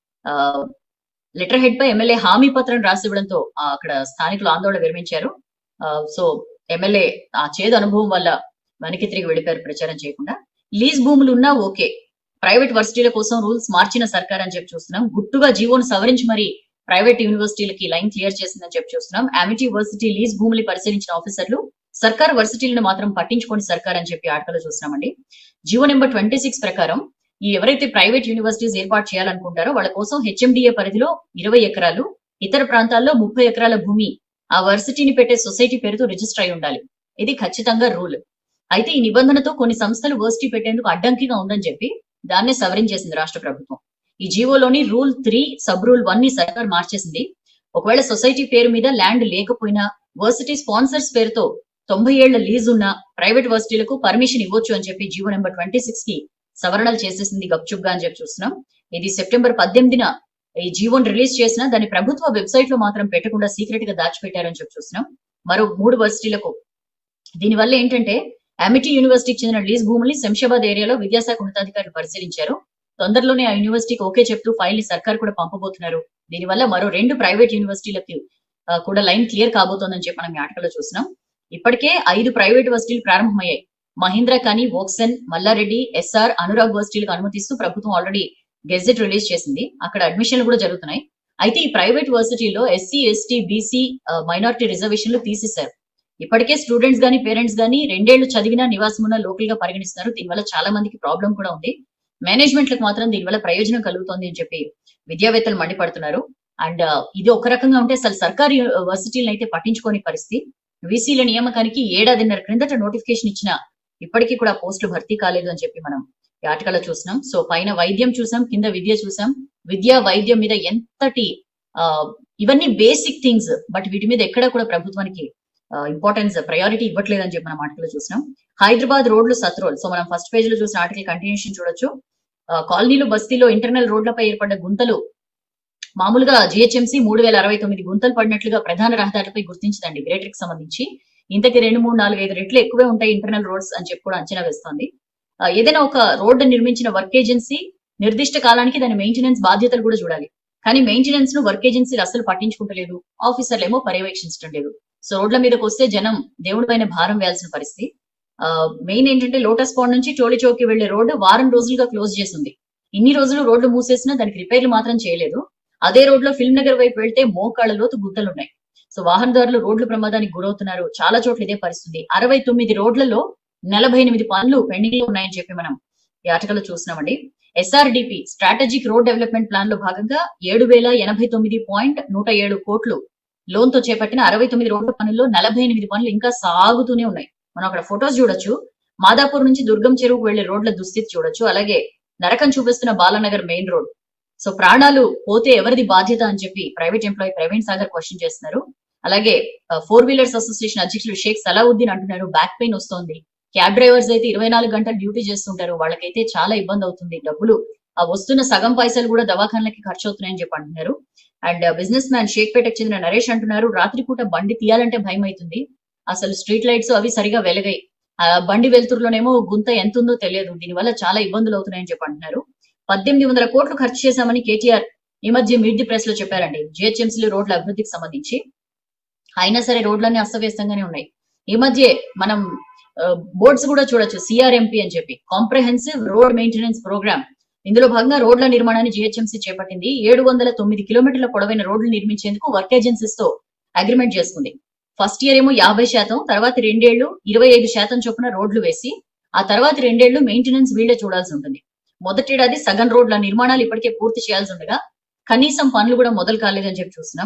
లెటర్ హెడ్ పై ఎమ్మెల్యే హామీ పత్రం రాసి ఇవ్వడంతో ఆ, అక్కడ స్థానికులు ఆందోళన విరమించారు ఆ, సో ఎమ్మెల్యే ఆ చేదు అనుభవం వల్ల వెనక్కి తిరిగి వెళ్ళిపోయారు ప్రచారం చేయకుండా లీజ్ భూములు ఉన్నా ఓకే ప్రైవేట్ వర్సిటీల కోసం రూల్స్ మార్చిన సర్కార్ అని చెప్పి చూస్తున్నాం గుట్టుగా జీవోను సవరించి మరి ప్రైవేట్ యూనివర్సిటీలకి లైన్ క్లియర్ చేసిందని చెప్పి చూస్తున్నాం అమిటీ వర్సిటీ లీజ్ భూములు పరిశీలించిన ఆఫీసర్లు సర్కార్ వర్సిటీలను మాత్రం పట్టించుకోని సర్కార్ అని చెప్పి ఆర్టికల్ చూస్తున్నామండి జీవో నెంబర్ ట్వంటీ సిక్స్ ప్రకారం ఈ ఎవరైతే ప్రైవేట్ యూనివర్సిటీస్ ఏర్పాటు చేయాలనుకుంటారో వాళ్ళ కోసం హెచ్ఎండిఏ పరిధిలో ఇరవై ఎకరాలు ఇతర ప్రాంతాల్లో ముప్పై ఎకరాల భూమి ఆ వర్సిటీని పెట్టే సొసైటీ పేరుతో రిజిస్టర్ అయి ఉండాలి ఇది ఖచ్చితంగా రూల్ అయితే ఈ నిబంధనతో కొన్ని సంస్థలు వర్సిటీ పెట్టేందుకు అడ్డంకిగా ఉందని చెప్పి దాన్నే సవరించేసింది రాష్ట్ర ప్రభుత్వం ఈ జీవోలోని rule three sub rule one ని సర్కార్ మార్చేసింది ఒకవేళ సొసైటీ పేరు మీద ల్యాండ్ లేకపోయినా వర్సిటీ స్పాన్సర్స్ పేరుతో తొంభై ఏళ్ల లీజ్ ఉన్న ప్రైవేట్ వర్సిటీలకు పర్మిషన్ ఇవ్వచ్చు అని చెప్పి జీవో నెంబర్ ట్వంటీ సిక్స్ కి సవరణలు చేసేసింది గప్చుప్గా అని చెప్పి చూస్తున్నాం ఇది సెప్టెంబర్ పద్దెనిమిదిన ఈ జీవోని రిలీజ్ చేసిన దాని ప్రభుత్వ వెబ్సైట్ లో మాత్రం పెట్టకుండా సీక్రెట్ గా దాచిపెట్టారని చెప్పి చూస్తున్నాం మరో మూడు వర్సిటీలకు దీనివల్ల ఏంటంటే అమిటీ యూనివర్సిటీకి చెందిన లీజ్ భూముల్ని శంషాబాద్ ఏరియాలో విద్యాశాఖ ఉన్నతాధికారులు పరిశీలించారు తొందరలోనే ఆ యూనివర్సిటీకి ఓకే చెప్తూ ఫైల్ ని సర్కార్ కూడా పంపబోతున్నారు దీనివల్ల మరో రెండు ప్రైవేట్ యూనివర్సిటీలకి ఆ, కూడా లైన్ క్లియర్ కాబోతోందని చెప్పి మనం ఈ ఆటలో చూస్తున్నాం ఇప్పటికే ఐదు ప్రైవేట్ వర్సిటీలు ప్రారంభమయ్యాయి మహీంద్రా కానీ వోక్సన్ మల్లారెడ్డి ఎస్ఆర్ అనురాగ్ వర్సిటీలకు అనుమతిస్తూ ప్రభుత్వం ఆల్రెడీ గెజెట్ రిలీజ్ చేసింది అక్కడ అడ్మిషన్లు కూడా జరుగుతున్నాయి అయితే ఈ ప్రైవేట్ వర్సిటీలో ఎస్సీ ఎస్టీ బీసీ మైనారిటీ రిజర్వేషన్లు తీసేశారు ఇప్పటికే స్టూడెంట్స్ గానీ పేరెంట్స్ గానీ రెండేళ్లు చదివినా నివాసం ఉన్న లోకల్ గా పరిగణిస్తున్నారు దీనివల్ల చాలా మందికి ప్రాబ్లం కూడా ఉంది మేనేజ్మెంట్లకు మాత్రం దీనివల్ల ప్రయోజనం కలుగుతోంది అని చెప్పి విద్యావేత్తలు మండిపడుతున్నారు అండ్ ఇది ఒక రకంగా ఉంటే అసలు సర్కారీ వర్సిటీలను అయితే పట్టించుకోని పరిస్థితి వీసీల నియామకానికి ఏడాదిన్నర క్రిందట నోటిఫికేషన్ ఇచ్చిన ఇప్పటికీ కూడా పోస్టులు భర్తీ కాలేదు అని చెప్పి మనం ఈ ఆటకలో చూసినాం సో పైన వైద్యం చూసాం కింద విద్య చూసాం విద్య వైద్యం మీద ఎంతటి ఆ, ఇవన్నీ బేసిక్ థింగ్స్ బట్ వీటి మీద ఎక్కడ కూడా ప్రభుత్వానికి ఇంపార్టెన్స్ ప్రయారిటీ ఇవ్వట్లేదు అని చెప్పి మనం ఆర్టికల్ చూసినాం హైదరాబాద్ రోడ్లు సత్రోల్ సో మనం ఫస్ట్ పేజ్ లో చూసిన ఆర్టికల్ కంటిన్యూషన్ చూడొచ్చు ఆ, కాలనీలు బస్తీలో ఇంటర్నల్ రోడ్లపై ఏర్పడ్డ గుంతలు మామూలుగా జిహెచ్ఎంసీ మూడు వేల అరవై తొమ్మిది గుంతలు పడినట్లుగా ప్రధాన రహదారులపై గుర్తించిందండి గ్రేటర్ కి సంబంధించి ఇంతకి రెండు మూడు నాలుగు ఐదు రెట్లు ఎక్కువే ఉంటాయి ఇంటర్నల్ రోడ్స్ అని చెప్పి కూడా అంచనా వేస్తోంది ఆ, ఏదైనా ఒక రోడ్డు నిర్మించిన వర్క్ ఏజెన్సీ నిర్దిష్ట కాలానికి దాని మెయింటెనెన్స్ బాధ్యతలు కూడా చూడాలి కానీ మెయింటెనెన్స్ ను వర్క్ ఏజెన్సీలు అసలు పట్టించుకుంటలేదు ఆఫీసర్లు ఏమో పర్యవేక్షించడం లేదు సో రోడ్ల మీదకి వస్తే జనం దేవుడి పైన భారం వేయాల్సిన పరిస్థితి మెయిన్ ఏంటంటే లోటస్ పాండ్ నుంచి టోలీ చౌకి వెళ్లే రోడ్డు వారం రోజులుగా క్లోజ్ చేసింది ఇన్ని రోజులు రోడ్లు మూసేసినా దానికి రిపేర్లు మాత్రం చేయలేదు అదే రోడ్ లో ఫిల్మ్ నగర్ వైపు వెళ్తే మోకాళ్ళ లోతు గుంతలు ఉన్నాయి సో వాహనదారులు రోడ్ల ప్రమాదానికి గురవుతున్నారు చాలా చోట్ల ఇదే పరిస్థితి అరవై తొమ్మిది రోడ్లలో నలభై ఎనిమిది పనులు పెండింగ్ లో ఉన్నాయని చెప్పి మనం ఈ ఆటకలో చూస్తున్నామండి SRDP strategic road development plan లో భాగంగా ఏడు వేల ఎనభై తొమ్మిది పాయింట్ నూట ఏడు కోట్లు లోన్ తో చేపట్టిన అరవై తొమ్మిది రోడ్ల పనుల్లో నలభై ఎనిమిది పనులు ఇంకా సాగుతూనే ఉన్నాయి మనం అక్కడ ఫొటోస్ చూడొచ్చు మాదాపూర్ నుంచి దుర్గం చెరువుకు వెళ్లే రోడ్ల దుస్థితి చూడొచ్చు అలాగే నరకం చూపిస్తున్న బాలానగర్ మెయిన్ రోడ్ సో ప్రాణాలు పోతే ఎవరిది బాధ్యత అని చెప్పి private employee Praveen Sagar question చేస్తున్నారు అలాగే ఫోర్ వీలర్స్ అసోసియేషన్ అధ్యక్షులు షేక్ సలావుద్దీన్ అంటున్నారు బ్యాక్ పెయిన్ వస్తోంది క్యాబ్ డ్రైవర్స్ అయితే ఇరవై నాలుగు గంటలు డ్యూటీ చేస్తుంటారు వాళ్ళకైతే చాలా ఇబ్బంది అవుతుంది డబ్బులు ఆ వస్తున్న సగం పైసలు కూడా దవాఖానలకి ఖర్చు అవుతున్నాయని చెప్పి అంటున్నారు అండ్ బిజినెస్ మ్యాన్ షేక్పేటకు చెందిన నరేష్ అంటున్నారు రాత్రిపూట బండి తీయాలంటే భయం అవుతుంది అసలు స్ట్రీట్ లైట్స్ అవి సరిగా వెలగాయి ఆ బండి వెలుతురులోనేమో గుంత ఎంత ఉందో తెలియదు దీనివల్ల చాలా ఇబ్బందులు అవుతున్నాయని చెప్పి అంటున్నారు పద్దెనిమిది వందల కోట్లు ఖర్చు చేశామని కేటీఆర్ ఈ మధ్య మీట్ ది ప్రెస్ లో చెప్పారండి జిహెచ్ఎంసీ రోడ్ల అభివృద్ధికి సంబంధించి అయినా సరే రోడ్లన్నీ అస్తవ్యస్తంగానే ఉన్నాయి ఈ మధ్య మనం బోర్డ్స్ కూడా చూడొచ్చు సిఆర్ఎంపీ అని చెప్పి కాంప్రహెన్సివ్ రోడ్ మెయింటెనెన్స్ ప్రోగ్రామ్ ఇందులో భాగంగా రోడ్ల నిర్మాణాన్ని జిహెచ్ఎంసీ చేపట్టింది ఏడు వందల తొమ్మిది కిలోమీటర్ల పొడవైన రోడ్లు నిర్మించేందుకు వర్క్ ఏజెన్సీస్ తో అగ్రిమెంట్ చేసుకుంది ఫస్ట్ ఇయర్ ఏమో యాభై శాతం తర్వాత రెండేళ్లు ఇరవై ఐదు శాతం చొప్పున రోడ్లు వేసి ఆ తర్వాత రెండేళ్లు మెయింటెనెన్స్ వీళ్లే చూడాల్సి ఉంటుంది మొదటేడాది సగం రోడ్ల నిర్మాణాలు ఇప్పటికే పూర్తి చేయాల్సి ఉండగా కనీసం పనులు కూడా మొదలు కాలేదని చెప్పి చూస్తున్నాం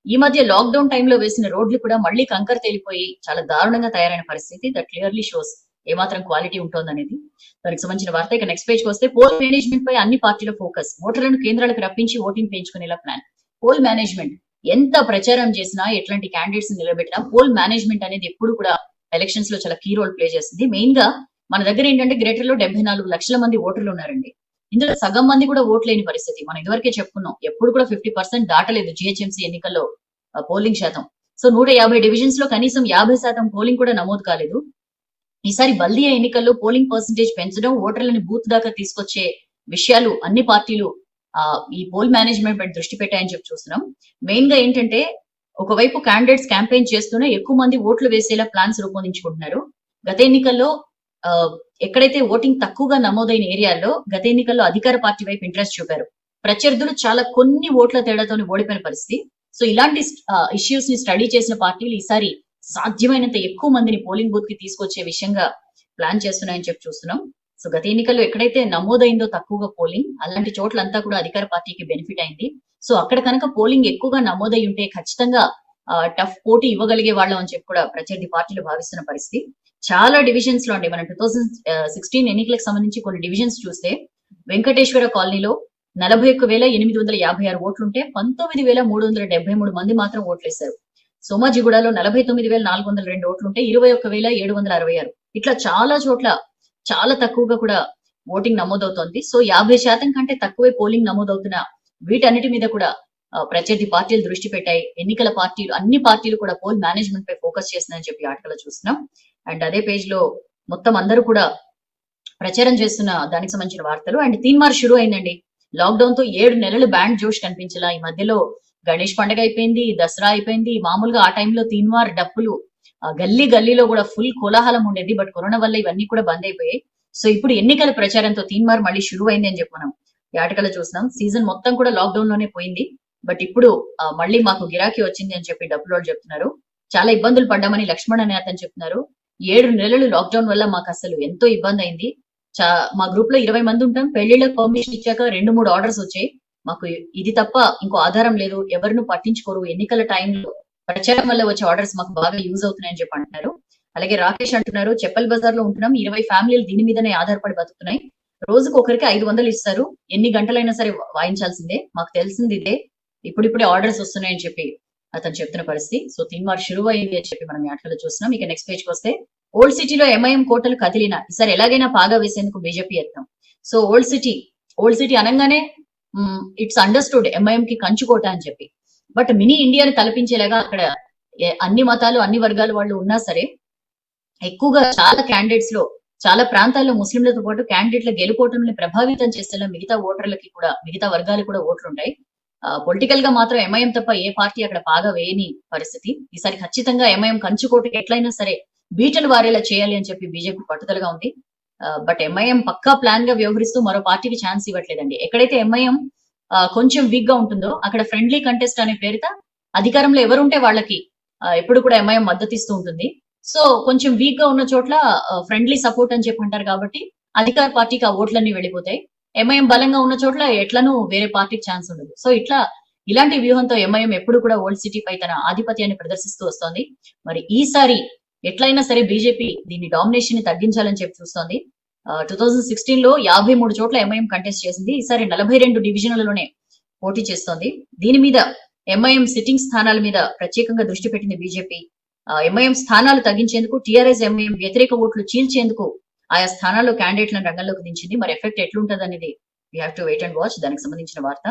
ఈ మధ్య లాక్డౌన్ టైంలో వేసిన రోడ్లు కూడా మళ్ళీ కంకర తేలిపోయి చాలా దారుణంగా తయారైన పరిస్థితి దట్ క్లియర్లీ షోస్ ఏమాత్రం క్వాలిటీ ఉంటుందనేది దానికి సంబంధించిన వార్త ఇక నెక్స్ట్ పేజ్ వస్తే పోల్ మేనేజ్మెంట్ పై అన్ని పార్టీల ఫోకస్ ఓటర్లను కేంద్రాలకు రప్పించి ఓటింగ్ పెంచుకునేలా ప్లాన్ పోల్ మేనేజ్మెంట్ ఎంత ప్రచారం చేసినా ఎట్లాంటి క్యాండిడేట్స్ నిలబెట్టినా పోల్ మేనేజ్మెంట్ అనేది ఎప్పుడు కూడా ఎలక్షన్స్ లో చాలా కీ రోల్ ప్లే చేస్తుంది మెయిన్ గా మన దగ్గర ఏంటంటే గ్రేటర్ లో డెబ్బై నాలుగు లక్షల మంది ఓటర్లు ఉన్నారండి ఇందులో సగం మంది కూడా ఓట్ లేని పరిస్థితి మనం ఇదివరకే చెప్పుకున్నాం ఎప్పుడు కూడా ఫిఫ్టీ పర్సెంట్ దాటలేదు జిహెచ్ఎంసీ ఎన్నికల్లో పోలింగ్ శాతం సో నూట యాభై డివిజన్స్ లో కనీసం యాభై శాతం పోలింగ్ కూడా నమోదు కాలేదు ఈసారి బల్దియా ఎన్నికల్లో పోలింగ్ పర్సంటేజ్ పెంచడం ఓటర్లని బూత్ దాకా తీసుకొచ్చే విషయాలు అన్ని పార్టీలు ఆ ఈ పోల్ మేనేజ్మెంట్ పై దృష్టి పెట్టాయని చెప్పి చూస్తున్నాం మెయిన్ గా ఏంటంటే ఒకవైపు క్యాండిడేట్స్ క్యాంపెయిన్ చేస్తూనే ఎక్కువ మంది ఓట్లు వేసేలా ప్లాన్స్ రూపొందించుకుంటున్నారు గత ఎన్నికల్లో ఆ, ఎక్కడైతే ఓటింగ్ తక్కువగా నమోదైన ఏరియాల్లో గత ఎన్నికల్లో అధికార పార్టీ వైపు ఇంట్రెస్ట్ చూపారు ప్రత్యర్థులు చాలా కొన్ని ఓట్ల తేడాతో ఓడిపోయిన పరిస్థితి సో ఇలాంటి ఇష్యూస్ ని స్టడీ చేసిన పార్టీలు ఈసారి సాధ్యమైనంత ఎక్కువ మందిని పోలింగ్ బూత్ కి తీసుకొచ్చే విషయంగా ప్లాన్ చేస్తున్నాయని చెప్పి చూస్తున్నాం సో గత ఎన్నికల్లో ఎక్కడైతే నమోదైందో తక్కువగా పోలింగ్ అలాంటి చోట్లంతా కూడా అధికార పార్టీకి బెనిఫిట్ అయింది సో అక్కడ కనుక పోలింగ్ ఎక్కువగా నమోదై ఉంటే ఖచ్చితంగా టఫ్ పోటీ ఇవ్వగలిగే వాళ్ళం అని చెప్పి కూడా ప్రత్యర్థి పార్టీలు భావిస్తున్న పరిస్థితి చాలా డివిజన్స్ లో అండి మనం టూ థౌసండ్ సిక్స్టీన్ ఎన్నికలకు సంబంధించి కొన్ని డివిజన్స్ చూస్తే వెంకటేశ్వర కాలనీలో నలభై ఒక్క వేల ఎనిమిది వందల యాభై ఆరు ఓట్లుంటే పంతొమ్మిది వేల మూడు వందల డెబ్బై మూడు మంది మాత్రం ఓట్లేశారు సోమాజిగూడలో నలభై తొమ్మిది వేల నాలుగు వందల రెండు ఓట్లుంటే ఇరవై ఒక్క వేల ఏడు వందల అరవై ఆరు ఇట్లా చాలా చోట్ల చాలా తక్కువగా కూడా ఓటింగ్ నమోదవుతోంది సో యాభై శాతం కంటే తక్కువే పోలింగ్ నమోదవుతున్న వీటన్నిటి మీద కూడా ఆ, ప్రత్యర్థి పార్టీలు దృష్టి పెట్టాయి ఎన్నికల పార్టీలు అన్ని పార్టీలు కూడా పోల్ మేనేజ్మెంట్ పై ఫోకస్ చేస్తున్నాయని చెప్పి ఆటలో చూస్తున్నాం అండ్ అదే పేజ్ లో మొత్తం అందరూ కూడా ప్రచారం చేస్తున్న దానికి సంబంధించిన వార్తలు అండ్ తీన్మార్ షురు అయిందండి లాక్డౌన్ తో ఏడు నెలలు బ్యాండ్ జోష్ కనిపించలా ఈ మధ్యలో గణేష్ పండగ అయిపోయింది దసరా అయిపోయింది మామూలుగా ఆ టైంలో తీన్మార్ డప్పులు ఆ, గల్లీ గల్లీలో కూడా ఫుల్ కోలాహలం ఉండేది బట్ కరోనా వల్ల ఇవన్నీ కూడా బంద్ అయిపోయాయి సో ఇప్పుడు ఎన్నికల ప్రచారంతో తీన్మార్ మళ్ళీ షురు అయింది అని చెప్పి మనం ఈ ఆటకలో చూస్తున్నాం సీజన్ మొత్తం కూడా లాక్డౌన్ లోనే పోయింది బట్ ఇప్పుడు ఆ, మళ్ళీ మాకు గిరాకీ వచ్చింది అని చెప్పి డబ్బులు వాళ్ళు చెప్తున్నారు చాలా ఇబ్బందులు పడ్డామని లక్ష్మణ్ అనే అతను చెప్తున్నారు ఏడు నెలలు లాక్డౌన్ వల్ల మాకు అసలు ఎంతో ఇబ్బంది అయింది చా మా గ్రూప్ లో ఇరవై మంది ఉంటాం పెళ్లిళ్ళకి పర్మిషన్ ఇచ్చాక రెండు మూడు ఆర్డర్స్ వచ్చాయి మాకు ఇది తప్ప ఇంకో ఆధారం లేదు ఎవరిను పట్టించుకోరు ఎన్నికల టైంలో ప్రచారం వల్ల వచ్చే ఆర్డర్స్ మాకు బాగా యూజ్ అవుతున్నాయని చెప్పి అంటున్నారు అలాగే రాకేష్ అంటున్నారు చెప్పల్ బజార్ లో ఉంటున్నాం ఇరవై ఫ్యామిలీలు దీని మీదనే ఆధారపడి బతుకుతున్నాయి రోజుకు ఒకరికి ఐదు వందలు ఇస్తారు ఎన్ని గంటలైనా సరే వాయించాల్సిందే మాకు తెలిసింది ఇదే ఇప్పుడిప్పుడే ఆర్డర్స్ వస్తున్నాయని చెప్పి అతను చెప్తున్న పరిస్థితి సో తీన్మార్ షురువు అయింది అని చెప్పి మనం యాట్లలో చూస్తున్నాం ఇక నెక్స్ట్ పేజ్ వస్తే ఓల్డ్ సిటీలో ఎంఐఎం కోటలు కదిలిన ఈసారి ఎలాగైనా పాగా వేసేందుకు బీజేపీ యత్నం so old city old city అనగానే ఇట్స్ అండర్స్టూడ్ ఎంఐఎం కి కంచుకోట అని చెప్పి బట్ మినీ ఇండియాని తలపించేలాగా అక్కడ ఏ- అన్ని మతాలు అన్ని వర్గాల వాళ్ళు ఉన్నా సరే ఎక్కువగా చాలా క్యాండిడేట్స్ లో చాలా ప్రాంతాల్లో ముస్లింలతో పాటు క్యాండిడేట్ల గెలుపోవటంని ప్రభావితం చేసేలా మిగతా ఓటర్లకి కూడా మిగతా వర్గాలకు కూడా ఓట్లు ఉంటాయి పొలిటికల్ గా మాత్రం ఎంఐఎం తప్ప ఏ పార్టీ అక్కడ బాగా వేయని పరిస్థితి ఈసారి ఖచ్చితంగా ఎంఐఎం కంచుకోటకి ఎట్లయినా సరే బీటలు వారేలా చేయాలి అని చెప్పి బీజేపీ పట్టుదలగా ఉంది బట్ ఎంఐఎం పక్కా ప్లాన్ గా వ్యవహరిస్తూ మరో పార్టీకి ఛాన్స్ ఇవ్వట్లేదండి ఎక్కడైతే ఎంఐఎం కొంచెం వీక్ గా ఉంటుందో అక్కడ ఫ్రెండ్లీ కంటెస్ట్ అనే పేరుత అధికారంలో ఎవరుంటే వాళ్ళకి ఆ, ఎప్పుడు కూడా ఎంఐఎం మద్దతు ఇస్తూ ఉంటుంది సో కొంచెం వీక్ గా ఉన్న చోట్ల ఫ్రెండ్లీ సపోర్ట్ అని చెప్పి అంటారు కాబట్టి అధికార పార్టీకి ఆ ఓట్లన్నీ వెళ్ళిపోతాయి ఎంఐఎం బలంగా ఉన్న చోట్ల ఎట్లను వేరే పార్టీకి ఛాన్స్ ఉండదు సో ఇట్లా ఇలాంటి వ్యూహంతో ఎంఐఎం ఎప్పుడు కూడా ఓల్డ్ సిటీ పై తన ఆధిపత్యాన్ని ప్రదర్శిస్తూ వస్తోంది మరి ఈసారి ఎట్లయినా సరే బీజేపీ దీన్ని డామినేషన్ ని తగ్గించాలని చెప్పి చూస్తోంది టూ థౌజండ్ సిక్స్టీన్ లో యాభై మూడు చోట్ల ఎంఐఎం కంటెస్ట్ చేసింది ఈసారి నలభై రెండు డివిజన్లలోనే పోటీ చేస్తోంది దీని మీద ఎంఐఎం సిట్టింగ్ స్థానాల మీద ప్రత్యేకంగా దృష్టి పెట్టింది బీజేపీ ఎంఐఎం స్థానాలు తగ్గించేందుకు టీఆర్ఎస్ ఎంఐఎం వ్యతిరేక ఓట్లు చీల్చేందుకు ఆయా స్థానాల్లో క్యాండిడేట్లను రంగంలోకి దించింది మరి ఎఫెక్ట్ ఎట్లుంటది అనేది we have to wait and watch దానికి సంబంధించిన వార్త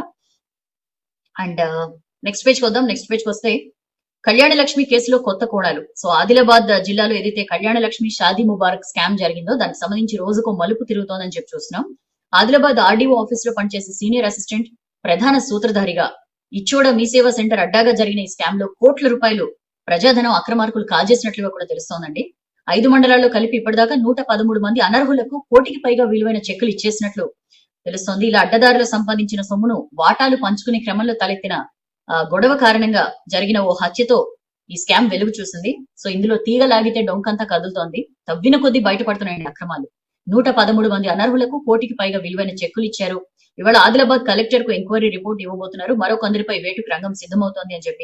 అండ్ నెక్స్ట్ పేజ్ వద్దాం నెక్స్ట్ పేజ్ వస్తే కళ్యాణ లక్ష్మి కేసులో కొత్త కోణాలు సో ఆదిలాబాద్ జిల్లాలో ఏదైతే కళ్యాణ లక్ష్మి షాదీ ముబారక్ స్కామ్ జరిగిందో దానికి సంబంధించి రోజుకు మలుపు తిరుగుతోందని చెప్పి చూస్తున్నాం ఆదిలాబాద్ ఆర్డీఓ ఆఫీస్ లో పనిచేసే సీనియర్ అసిస్టెంట్ ప్రధాన సూత్రధారిగా ఇచ్చోడ మీ సేవా సెంటర్ అడ్డాగా జరిగిన ఈ స్కామ్ లో కోట్ల రూపాయలు ప్రజాధనం అక్రమార్కులు కాజేసినట్లుగా కూడా తెలుస్తోందండి ఐదు మండలాల్లో కలిపి ఇప్పటిదాకా నూట పదమూడు మంది అనర్హులకు కోటికి పైగా విలువైన చెక్కులు ఇచ్చేసినట్లు తెలుస్తోంది ఇలా అడ్డదారులు సంపాదించిన సొమ్మును వాటాలు పంచుకునే క్రమంలో తలెత్తిన ఆ, గొడవ కారణంగా జరిగిన ఓ హత్యతో ఈ స్కామ్ వెలుగు చూసింది సో ఇందులో తీగ లాగితే డొంకంతా కదులుతోంది తవ్విన కొద్దీ బయటపడుతున్నాయండి అక్రమాలు నూట పదమూడు మంది అనర్హులకు కోటికి పైగా విలువైన చెక్కులు ఇచ్చారు ఇవాళ ఆదిలాబాద్ కలెక్టర్ కు ఎంక్వైరీ రిపోర్ట్ ఇవ్వబోతున్నారు మరో కొందరిపై వేటుకు రంగం సిద్ధమవుతోంది అని చెప్పి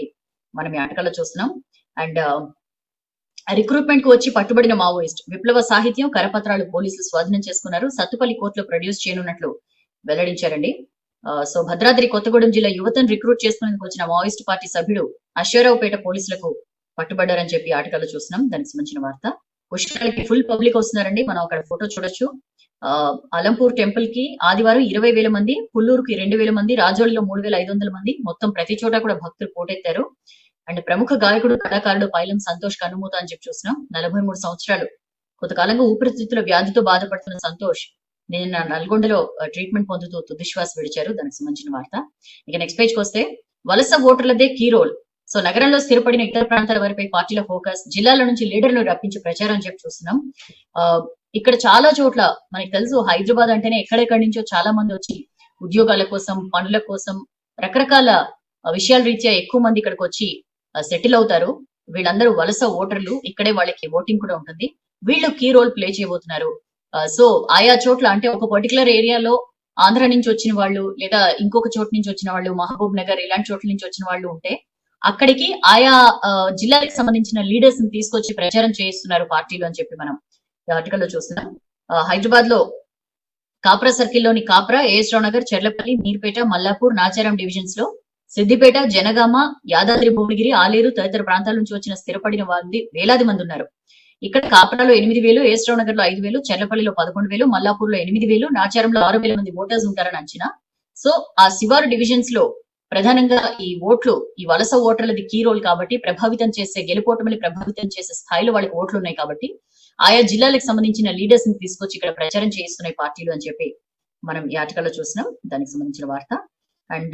మనం ఈ ఆటకాల్లో చూస్తున్నాం అండ్ రిక్రూట్మెంట్ కు వచ్చి పట్టుబడిన మావోయిస్ట్ విప్లవ సాహిత్యం కరపత్రాలు పోలీసులు స్వాధీనం చేసుకున్నారు సత్తుపల్లి కోర్టులో ప్రొడ్యూస్ చేయనున్నట్లు వెల్లడించారండి ఆ, సో భద్రాద్రి కొత్తగూడెం జిల్లా యువతను రిక్రూట్ చేసుకునేందుకు వచ్చిన మావోయిస్ట్ పార్టీ సభ్యుడు అశ్వరావుపేట పోలీసులకు పట్టుబడ్డారని చెప్పి ఆటగాళ్ళు చూస్తున్నాం దానికి సంబంధించిన వార్త పుష్కరాలకి ఫుల్ పబ్లిక్ వస్తున్నారండి మనం అక్కడ ఫోటో చూడొచ్చు ఆ, అలంపూర్ టెంపుల్ కి ఆదివారం ఇరవై వేల మంది పుల్లూరుకి రెండు వేల మంది రాజోళిలో మూడు వేల ఐదు వందల మంది మొత్తం ప్రతి చోట కూడా భక్తులు పోటెత్తారు అండ్ ప్రముఖ గాయకుడు కళాకారుడు పైలం సంతోష్ కనుమూత అని చెప్పి చూస్తున్నాం నలభై మూడు సంవత్సరాలు కొంతకాలంగా ఊపిరితిత్తుల వ్యాధితో బాధపడుతున్న సంతోష్ నిన్న నల్గొండలో ట్రీట్మెంట్ పొందుతూ తుదిశ్వాస విడిచారు దానికి సంబంధించిన వార్త ఇక నెక్స్ట్ పేజ్ కి వస్తే వలస ఓటర్లదే కీ రోల్ సో నగరంలో స్థిరపడిన ఇతర ప్రాంతాల వారిపై పార్టీల ఫోకస్ జిల్లాల నుంచి లీడర్లు రప్పించి ప్రచారం అని చెప్పి చూస్తున్నాం ఆ, ఇక్కడ చాలా చోట్ల మనకి తెలుసు హైదరాబాద్ అంటేనే ఎక్కడెక్కడి నుంచో చాలా మంది వచ్చి ఉద్యోగాల కోసం పనుల కోసం రకరకాల ఆ, విషయాల రీత్యా ఎక్కువ మంది ఇక్కడికి వచ్చి సెటిల్ అవుతారు వీళ్ళందరూ వలస ఓటర్లు ఇక్కడే వాళ్ళకి ఓటింగ్ కూడా ఉంటుంది వీళ్ళు కీ రోల్ ప్లే చేయబోతున్నారు సో ఆయా చోట్ల అంటే ఒక పర్టికులర్ ఏరియాలో ఆంధ్ర నుంచి వచ్చిన వాళ్ళు లేదా ఇంకొక చోటు నుంచి వచ్చిన వాళ్ళు మహబూబ్ నగర్ ఇలాంటి చోట్ల నుంచి వచ్చిన వాళ్ళు ఉంటే అక్కడికి ఆయా ఆ, జిల్లాలకు సంబంధించిన లీడర్స్ ని తీసుకొచ్చి ప్రచారం చేయిస్తున్నారు పార్టీలు అని చెప్పి మనం ఆర్టికల్ లో చూస్తున్నాం ఆ, హైదరాబాద్ లో కాప్రా సర్కిల్ లోని కాప్రా ఏఎస్ రావు నగర్ చెర్లపల్లి మీర్పేట మల్లాపూర్ నాచారం డివిజన్స్ లో సిద్దిపేట జనగామ యాదాద్రి భువనగిరి ఆలేరు తదితర ప్రాంతాల నుంచి వచ్చిన స్థిరపడిన మంది వేలాది మంది ఉన్నారు ఇక్కడ కాపరాలో ఎనిమిది వేలు ఏస్రావు నగర్ లో ఐదు వేలు చెర్లపల్లిలో పదకొండు వేలు మల్లాపూర్ లో ఎనిమిది వేలు నాచారంలో ఆరు వేల మంది ఓటర్స్ ఉంటారని అంచనా సో ఆ శివారు డివిజన్స్ లో ప్రధానంగా ఈ ఓట్లు ఈ వలస ఓటర్లది కీ రోల్ కాబట్టి ప్రభావితం చేసే గెలుపోటమిని ప్రభావితం చేసే స్థాయిలో వాళ్ళకి ఓట్లు ఉన్నాయి కాబట్టి ఆయా జిల్లాలకు సంబంధించిన లీడర్స్ ని తీసుకొచ్చి ఇక్కడ ప్రచారం చేయిస్తున్నాయి పార్టీలు అని చెప్పి మనం ఈ ఆర్టికల్లో చూసినాం దానికి సంబంధించిన వార్త అండ్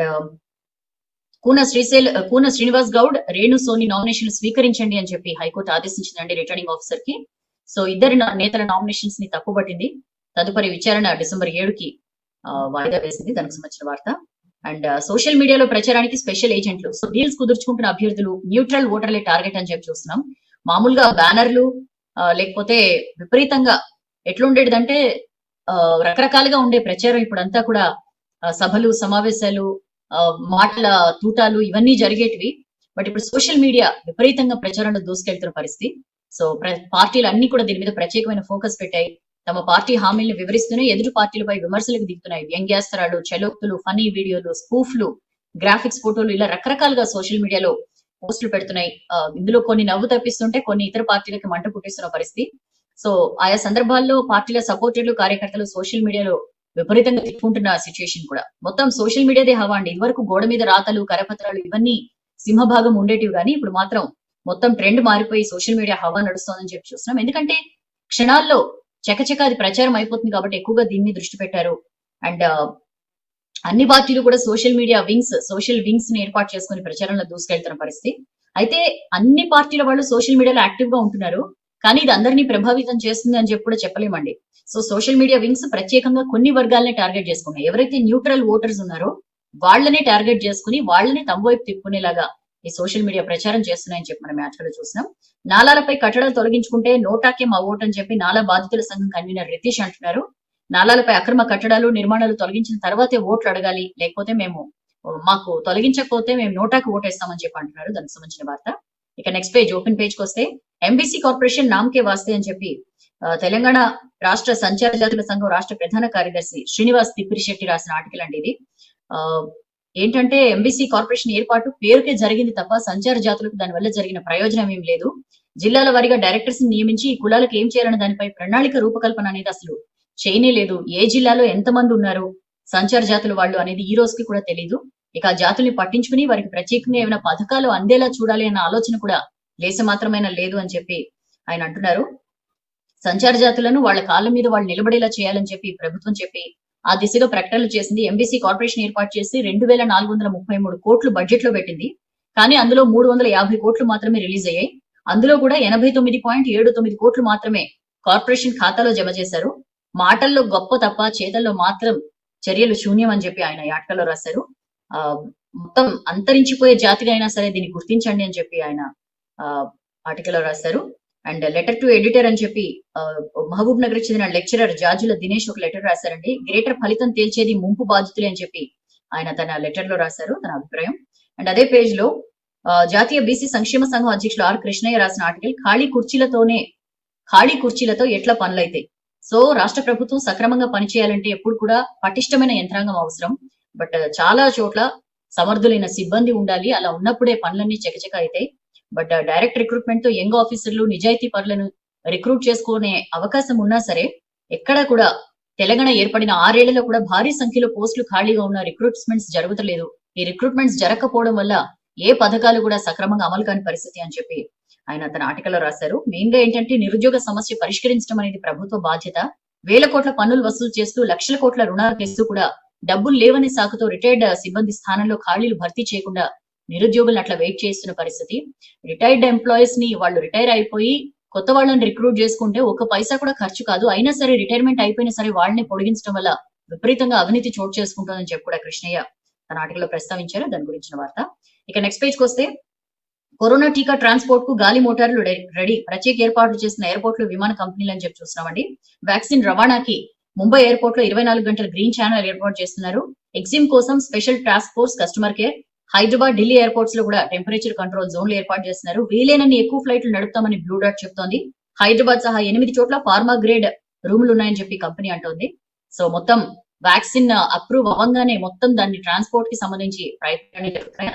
కూన శ్రీశైల్ కూన శ్రీనివాస్ గౌడ్ రేణు సోని నామినేషన్లు స్వీకరించండి అని చెప్పి హైకోర్టు ఆదేశించిందండి రిటర్నింగ్ ఆఫీసర్ కి సో ఇద్దరి నా- నేతల నామినేషన్స్ ని తప్పుపట్టింది తదుపరి విచారణ డిసెంబర్ ఏడుకి ఆ, వాయిదా వేసింది దానికి సంబంధించిన వార్త అండ్ సోషల్ మీడియాలో ప్రచారానికి స్పెషల్ ఏజెంట్లు సో డీల్స్ కుదుర్చుకుంటున్న అభ్యర్థులు న్యూట్రల్ ఓటర్లే టార్గెట్ అని చెప్పి చూస్తున్నాం మామూలుగా బ్యానర్లు ఆ, లేకపోతే విపరీతంగా ఎట్లుండేదంటే ఆ, రకరకాలుగా ఉండే ప్రచారం ఇప్పుడంతా కూడా ఆ, సభలు సమావేశాలు ఆ, మాటల తూటాలు ఇవన్నీ జరిగేటివి బట్ ఇప్పుడు సోషల్ మీడియా విపరీతంగా ప్రచారంలో దూసుకెళ్తున్న పరిస్థితి సో ప్ర- పార్టీలు అన్ని కూడా దీని మీద ప్రత్యేకమైన ఫోకస్ పెట్టాయి తమ పార్టీ హామీలను వివరిస్తూనే ఎదురు పార్టీలపై విమర్శలకు దిగుతున్నాయి వ్యంగ్యాస్త్రాలు చలోక్తులు ఫనీ వీడియోలు స్పూఫ్లు గ్రాఫిక్స్ ఫోటోలు ఇలా రకరకాలుగా సోషల్ మీడియాలో పోస్టులు పెడుతున్నాయి ఆ, ఇందులో కొన్ని నవ్వు తప్పిస్తుంటే కొన్ని ఇతర పార్టీలకి మంట పుట్టిస్తున్న పరిస్థితి సో ఆయా సందర్భాల్లో పార్టీల సపోర్టర్లు కార్యకర్తలు సోషల్ మీడియాలో విపరీతంగా తిట్టుకుంటున్న సిచ్యుయేషన్ కూడా మొత్తం సోషల్ మీడియాదే హవా అండి ఇదివరకు గోడ మీద రాతలు కరపత్రాలు ఇవన్నీ సింహభాగం ఉండేటివి కానీ ఇప్పుడు మాత్రం మొత్తం ట్రెండ్ మారిపోయి సోషల్ మీడియా హవా నడుస్తోందని చెప్పి చూస్తున్నాం ఎందుకంటే క్షణాల్లో చకచక అది ప్రచారం అయిపోతుంది కాబట్టి ఎక్కువగా దీని మీద దృష్టి పెట్టారు అండ్ అన్ని పార్టీలు కూడా social media wings social wings ని ఏర్పాటు చేసుకుని ప్రచారంలో దూసుకెళ్తున్న పరిస్థితి అయితే అన్ని పార్టీల వాళ్ళు సోషల్ మీడియాలో యాక్టివ్ గా ఉంటున్నారు కానీ ఇది అందరినీ ప్రభావితం చేస్తుంది అని చెప్పి కూడా చెప్పలేమండి సో సోషల్ మీడియా వింగ్స్ ప్రత్యేకంగా కొన్ని వర్గాలనే టార్గెట్ చేసుకున్నాయి ఎవరైతే న్యూట్రల్ ఓటర్స్ ఉన్నారో వాళ్ళనే టార్గెట్ చేసుకుని వాళ్ళని తమ వైపు తిప్పుకునేలాగా ఈ సోషల్ మీడియా ప్రచారం చేస్తున్నాయని చెప్పి మనం మ్యాచ్లో చూసినాం నాలాలపై కట్టడాలు తొలగించుకుంటే నోటాకే మా ఓటు అని చెప్పి నాలా బాధితుల సంఘం కన్వీనర్ రితీష్ అంటున్నారు నాలాలపై అక్రమ కట్టడాలు నిర్మాణాలు తొలగించిన తర్వాతే ఓట్లు అడగాలి లేకపోతే మేము మాకు తొలగించకపోతే మేము నోటాకి ఓటేస్తామని చెప్పి అంటున్నారు దానికి సంబంధించిన వార్త ఇక నెక్స్ట్ పేజ్ ఓపెన్ పేజ్ కి వస్తే ఎంబీసీ కార్పొరేషన్ నామకే వాస్తే అని చెప్పి ఆ, తెలంగాణ రాష్ట్ర సంచార జాతుల సంఘం రాష్ట్ర ప్రధాన కార్యదర్శి శ్రీనివాస్ తిప్పిరిశెట్టి రాసిన ఆర్టికల్ అండి ఇది ఆ, ఏంటంటే ఎంబీసీ కార్పొరేషన్ ఏర్పాటు పేరుకే జరిగింది తప్ప సంచార జాతులకు దానివల్ల జరిగిన ప్రయోజనం ఏం లేదు జిల్లాల వారీగా డైరెక్టర్స్ ని నియమించి ఈ కులాలకు ఏం చేయాలన్న దానిపై ప్రణాళిక రూపకల్పన అనేది అసలు చేయనే లేదు ఏ జిల్లాలో ఎంతమంది ఉన్నారు సంచార జాతుల వాళ్ళు అనేది ఈ రోజుకి కూడా తెలియదు ఇక ఆ జాతుల్ని పట్టించుకుని వారికి ప్రత్యేకంగా ఏమైనా పథకాలు అందేలా చూడాలి అన్న ఆలోచన కూడా లేస మాత్రమైనా లేదు అని చెప్పి ఆయన అంటున్నారు సంచార జాతులను వాళ్ళ కాళ్ళ మీద వాళ్ళు నిలబడేలా చేయాలని చెప్పి ప్రభుత్వం చెప్పి ఆ దిశగా ప్రకటనలు చేసింది ఎంబీసీ కార్పొరేషన్ ఏర్పాటు చేసి రెండు వేల నాలుగు వందల ముప్పై మూడు కోట్లు బడ్జెట్ లో పెట్టింది కానీ అందులో మూడు వందల యాభై కోట్లు మాత్రమే రిలీజ్ అయ్యాయి అందులో కూడా ఎనభై తొమ్మిది పాయింట్ ఏడు తొమ్మిది కోట్లు మాత్రమే కార్పొరేషన్ ఖాతాలో జమ చేశారు మాటల్లో గొప్ప తప్ప చేతల్లో మాత్రం చర్యలు శూన్యం అని చెప్పి ఆయన యాటకలో రాశారు ఆ మొత్తం అంతరించిపోయే జాతిగా అయినా సరే దీన్ని గుర్తించండి అని చెప్పి ఆయన ఆర్టికల్లో రాశారు అండ్ లెటర్ టు ఎడిటర్ అని చెప్పి ఆ, మహబూబ్ నగర్ చెందిన లెక్చరర్ జాజుల దినేష్ ఒక లెటర్ రాశారండి గ్రేటర్ ఫలితం తేల్చేది ముంపు బాధితులే అని చెప్పి ఆయన తన లెటర్ లో రాశారు తన అభిప్రాయం అండ్ అదే పేజ్ లో ఆ, జాతీయ బీసీ సంక్షేమ సంఘం అధ్యక్షులు ఆర్ కృష్ణయ్య రాసిన ఆర్టికల్ ఖాళీ కుర్చీలతోనే ఖాళీ కుర్చీలతో ఎట్లా పనులైతాయి సో రాష్ట్ర ప్రభుత్వం సక్రమంగా పనిచేయాలంటే ఎప్పుడు కూడా పటిష్టమైన యంత్రాంగం అవసరం బట్ చాలా చోట్ల సమర్థులైన సిబ్బంది ఉండాలి అలా ఉన్నప్పుడే పనులన్నీ చకచక అవుతాయి బట్ డైరెక్ట్ రిక్రూట్మెంట్ తో యంగ్ ఆఫీసర్లు నిజాయితీ పరులను రిక్రూట్ చేసుకునే అవకాశం ఉన్నా సరే ఎక్కడ కూడా తెలంగాణ ఏర్పడిన ఆరేళ్లలో కూడా భారీ సంఖ్యలో పోస్టులు ఖాళీగా ఉన్న రిక్రూట్మెంట్స్ జరుగుతలేదు ఈ రిక్రూట్మెంట్స్ జరగకపోవడం వల్ల ఏ పథకాలు కూడా సక్రమంగా అమలు కాని పరిస్థితి అని చెప్పి ఆయన తన ఆర్టికల్లో రాశారు మెయిన్ గా ఏంటంటే నిరుద్యోగ సమస్య పరిష్కరించడం అనేది ప్రభుత్వ బాధ్యత వేల కోట్ల పన్నులు వసూలు చేస్తూ లక్షల కోట్ల రుణాలు తెస్తూ కూడా డబ్బులు లేవని సాకుతో రిటైర్డ్ సిబ్బంది స్థానంలో ఖాళీలు భర్తీ చేయకుండా నిరుద్యోగులను అట్లా వెయిట్ చేస్తున్న పరిస్థితి రిటైర్డ్ ఎంప్లాయీస్ ని వాళ్ళు రిటైర్ అయిపోయి కొత్త వాళ్ళని రిక్రూట్ చేసుకుంటే ఒక పైసా కూడా ఖర్చు కాదు అయినా సరే రిటైర్మెంట్ అయిపోయినా సరే వాళ్ళని పొడిగించడం వల్ల విపరీతంగా అవినీతి చోటు చేసుకుంటుందని చెప్పి కూడా కృష్ణయ్య తన ఆర్టికల్లో ప్రస్తావించారు దాని గురించిన వార్త ఇక నెక్స్ట్ పేజ్ కి వస్తే కరోనా టీకా ట్రాన్స్పోర్ట్ కు గాలి మోటార్లు రె- రెడీ ప్రత్యేక ఏర్పాట్లు చేసిన ఎయిర్పోర్ట్లు విమాన కంపెనీలు అని చెప్పి చూస్తున్నామండి వ్యాక్సిన్ రవాణాకి ముంబై ఎయిర్పోర్ట్ లో ఇరవై నాలుగు గంటల గ్రీన్ ఛానల్ ఏర్పాటు చేస్తున్నారు ఎగ్జిమ్ కోసం special task force customer care Hyderabad Delhi airports లో కూడా టెంపరేచర్ కంట్రోల్ జోన్లు ఏర్పాటు చేస్తున్నారు వీలైనన్ని ఎక్కువ ఫ్లైట్లు నడుపుతామని బ్లూ డాట్ చెప్తోంది హైదరాబాద్ సహా ఎనిమిది చోట్ల ఫార్మా గ్రేడ్ రూములు ఉన్నాయని చెప్పి కంపెనీ అంటోంది సో మొత్తం వ్యాక్సిన్ అప్రూవ్ అవ్వగానే మొత్తం దాన్ని ట్రాన్స్పోర్ట్ కి సంబంధించి ప్రయత్నాలు జరుగుతున్నాయి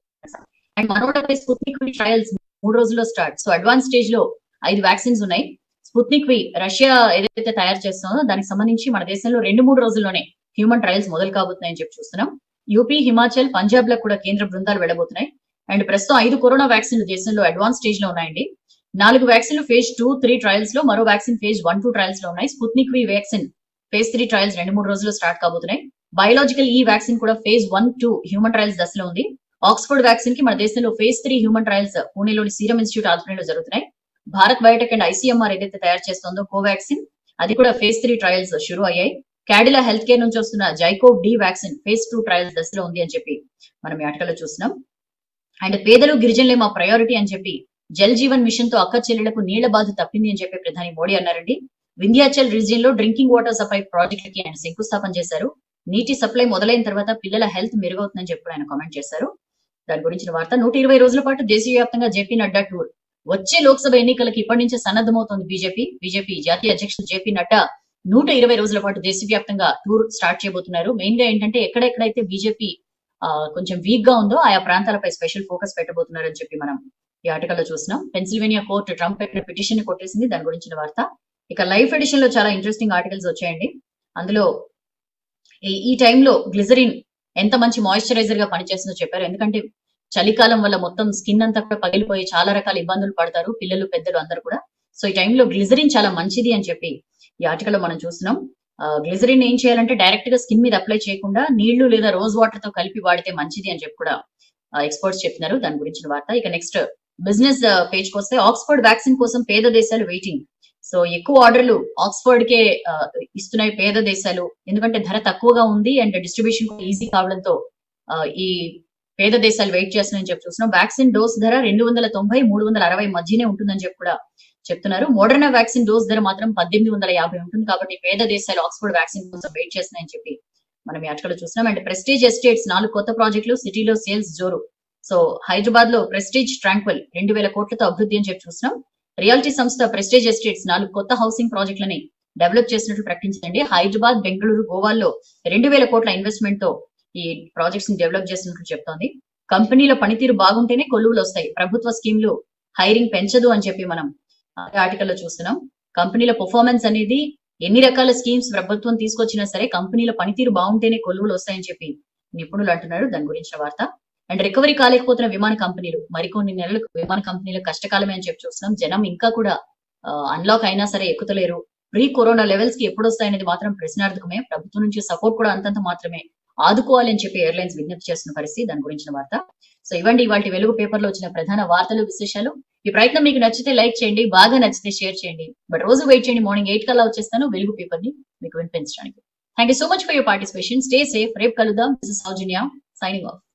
అండ్ మనోడపై స్పుత్నిక్ వి ట్రయల్స్ మూడు రోజుల్లో స్టార్ట్ సో అడ్వాన్స్ స్టేజ్ లో ఐదు వ్యాక్సిన్స్ ఉన్నాయి స్పుత్నిక్ వి రష్యా ఏదైతే తయారు చేస్తుందో దానికి సంబంధించి మన దేశంలో రెండు మూడు రోజుల్లోనే హ్యూమన్ ట్రయల్స్ మొదలు కాబోతున్నాయని చెప్పి చూస్తున్నాం యూపీ హిమాచల్ పంజాబ్ లో కూడా కేంద్ర బృందాలు వెళ్ళబోతున్నాయి అండ్ ప్రస్తుతం ఐదు కరోనా వ్యాక్సిన్లు దేశంలో అడ్వాన్స్ స్టేజ్ లో ఉన్నాయండి నాలుగు వ్యాక్సిన్లు ఫేజ్ టూ త్రీ ట్రయల్స్ లో మరో vaccine phase one two trials లో ఉన్నాయి Sputnik V vaccine phase three trials రెండు మూడు రోజుల్లో స్టార్ట్ కాబోతున్నాయి బయోలాజికల్ ఈ వ్యాక్సిన్ కూడా phase one two human trials దశలో ఉంది ఆక్స్ఫర్డ్ వ్యాక్సిన్ కి మన దేశంలో ఫేజ్ త్రీ హ్యూమన్ ట్రయల్స్ పూణేలోని సీరం ఇన్స్టిట్యూట్ ఆధ్వర్యంలో జరుగుతున్నాయి భారత్ బయోటెక్ అండ్ ఐసీఎంఆర్ ఏదైతే తయారు చేస్తుందో కోవాక్సిన్ అది కూడా ఫేజ్ త్రీ ట్రయల్స్ షురు అయ్యాయి క్యాడిలా హెల్త్ కేర్ నుంచి వస్తున్న ZyCoV D vaccine phase two trials దశలో ఉంది అని చెప్పి మనం ఈ ఆటలో చూస్తున్నాం అండ్ పేదలు గిరిజనులే మా ప్రయారిటీ అని చెప్పి జల్ జీవన్ మిషన్ తో అక్క చెల్లెలకు నీళ్ల బాధ తప్పింది అని చెప్పి ప్రధాని మోడీ అన్నారండి వింధ్యాచల్ రీజియన్ లో డ్రింకింగ్ వాటర్ సప్లై ప్రాజెక్టులకి ఆయన శంకుస్థాపన చేశారు నీటి సప్లై మొదలైన తర్వాత పిల్లల హెల్త్ మెరుగవుతుందని చెప్పి ఆయన కామెంట్ చేశారు దాని గురించిన వార్త నూట ఇరవై రోజుల పాటు దేశవ్యాప్తంగా జేపీ నడ్డా టూర్ వచ్చే లోక్సభ ఎన్నికలకి ఇప్పటి నుంచే సన్నద్ధమవుతోంది బీజేపీ బీజేపీ జాతీయ అధ్యక్షుడు జేపీ నడ్డా నూట ఇరవై రోజుల పాటు దేశవ్యాప్తంగా టూర్ స్టార్ట్ చేయబోతున్నారు మెయిన్ గా ఏంటంటే ఎక్కడెక్కడైతే బీజేపీ కొంచెం వీక్ గా ఉందో ఆయా ప్రాంతాలపై స్పెషల్ ఫోకస్ పెట్టబోతున్నారు అని చెప్పి మనం ఈ ఆర్టికల్లో చూసినాం పెన్సిల్వేనియా కోర్టు ట్రంప్ పెట్టిన పిటిషన్ ని కొట్టేసింది దాని గురించిన వార్త ఇక లైఫ్ ఎడిషన్ లో చాలా ఇంట్రెస్టింగ్ ఆర్టికల్స్ వచ్చాయండి అందులో ఈ- ఈ టైంలో గ్లిజరిన్ ఎంత మంచి మాయిశ్చరైజర్ గా పనిచేస్తుందో చెప్పారు ఎందుకంటే చలికాలం వల్ల మొత్తం స్కిన్ అంతా కూడా పగిలిపోయి చాలా రకాల ఇబ్బందులు పడతారు పిల్లలు పెద్దలు అందరూ కూడా సో ఈ టైంలో గ్లిజరిన్ చాలా మంచిది అని చెప్పి ఈ ఆర్టికల్ లో మనం చూస్తున్నాం గ్లిజరిన్ ఏం చేయాలంటే డైరెక్ట్ గా స్కిన్ మీద అప్లై చేయకుండా నీళ్లు లేదా రోజ్ వాటర్ తో కలిపి వాడితే మంచిది అని చెప్పి కూడా ఎక్స్పర్ట్స్ చెప్తున్నారు దాని గురించిన వార్త ఇక నెక్స్ట్ బిజినెస్ పేజ్ కి వస్తే ఆక్స్ఫర్డ్ వ్యాక్సిన్ కోసం పేద దేశాలు వెయిటింగ్ సో ఎక్కువ ఆర్డర్లు ఆక్స్ఫర్డ్ కే ఆ, ఇస్తున్నాయి పేద దేశాలు ఎందుకంటే ధర తక్కువగా ఉంది అండ్ డిస్ట్రిబ్యూషన్ ఈజీ కావడంతో ఆ, ఈ పేద దేశాలు వెయిట్ చేస్తున్నాయని చెప్పి చూస్తున్నాం వ్యాక్సిన్ డోస్ ధర రెండు వందల తొంభై మూడు వందల అరవై మధ్యనే ఉంటుందని చెప్పి కూడా చెప్తున్నారు మోడర్నా వ్యాక్సిన్ డోస్ ధర మాత్రం పద్దెనిమిది వందల యాభై ఉంటుంది కాబట్టి పేద దేశాలు ఆక్స్ఫర్డ్ వ్యాక్సిన్ కోసం వెయిట్ చేస్తున్నాయని చెప్పి మనం ఈ ఆటలో చూస్తున్నాం అండ్ ప్రెస్టీజ్ ఎస్టేట్స్ నాలుగు కొత్త ప్రాజెక్టులు సిటీలో సేల్స్ జోరు సో హైదరాబాద్ లో ప్రెస్టీజ్ ట్రాంక్వెల్ రెండు వేల కోట్లతో అభివృద్ధి అని చెప్పి చూస్తున్నాం రియాలిటీ సంస్థ ప్రెస్టీజ్ ఎస్టేట్స్ నాలుగు కొత్త హౌసింగ్ ప్రాజెక్టులని డెవలప్ చేసినట్లు ప్రకటించిందండి హైదరాబాద్ బెంగళూరు గోవాల్లో రెండు వేల కోట్ల ఇన్వెస్ట్మెంట్ తో ఈ ప్రాజెక్ట్స్ ని డెవలప్ చేసినట్లు చెప్తోంది కంపెనీల పనితీరు బాగుంటేనే కొలువులు వస్తాయి ప్రభుత్వ స్కీమ్లు హైరింగ్ పెంచదు అని చెప్పి మనం ఆర్టికల్లో చూస్తున్నాం కంపెనీల పర్ఫార్మెన్స్ అనేది ఎన్ని రకాల స్కీమ్స్ ప్రభుత్వం తీసుకొచ్చినా సరే కంపెనీల పనితీరు బాగుంటేనే కొలువులు వస్తాయని చెప్పి నిపుణులు అంటున్నారు దాని గురించిన వార్త అండ్ రికవరీ కాలేకపోతున్న విమాన కంపెనీలు మరికొన్ని నెలలకు విమాన కంపెనీల కష్టకాలమే అని చెప్పి చూస్తున్నాం జనం ఇంకా కూడా అన్లాక్ అయినా సరే ఎక్కుతలేరు ప్రీ కరోనా లెవెల్స్ కి ఎప్పుడు వస్తాయనేది మాత్రం ప్రశ్నార్థకమే ప్రభుత్వం నుంచి సపోర్ట్ కూడా అంతంత మాత్రమే ఆదుకోవాలి అని చెప్పి ఎయిర్లైన్స్ విజ్ఞప్తి చేస్తున్న పరిస్థితి దాని గురించిన వార్త సో ఇవ్వండి ఇవాళ వెలుగు పేపర్ లో వచ్చిన ప్రధాన వార్తలు విశేషాలు ఈ ప్రయత్నం మీకు నచ్చితే లైక్ చేయండి బాగా నచ్చితే షేర్ చేయండి బట్ రోజు వెయిట్ చేయండి మార్నింగ్ ఎయిట్ కల్లా వచ్చేస్తాను వెలుగు పేపర్ ని మీకు వినిపించడానికి thank you so much for your participation stay safe రేపు కలుద్దాం this is Soujanya signing of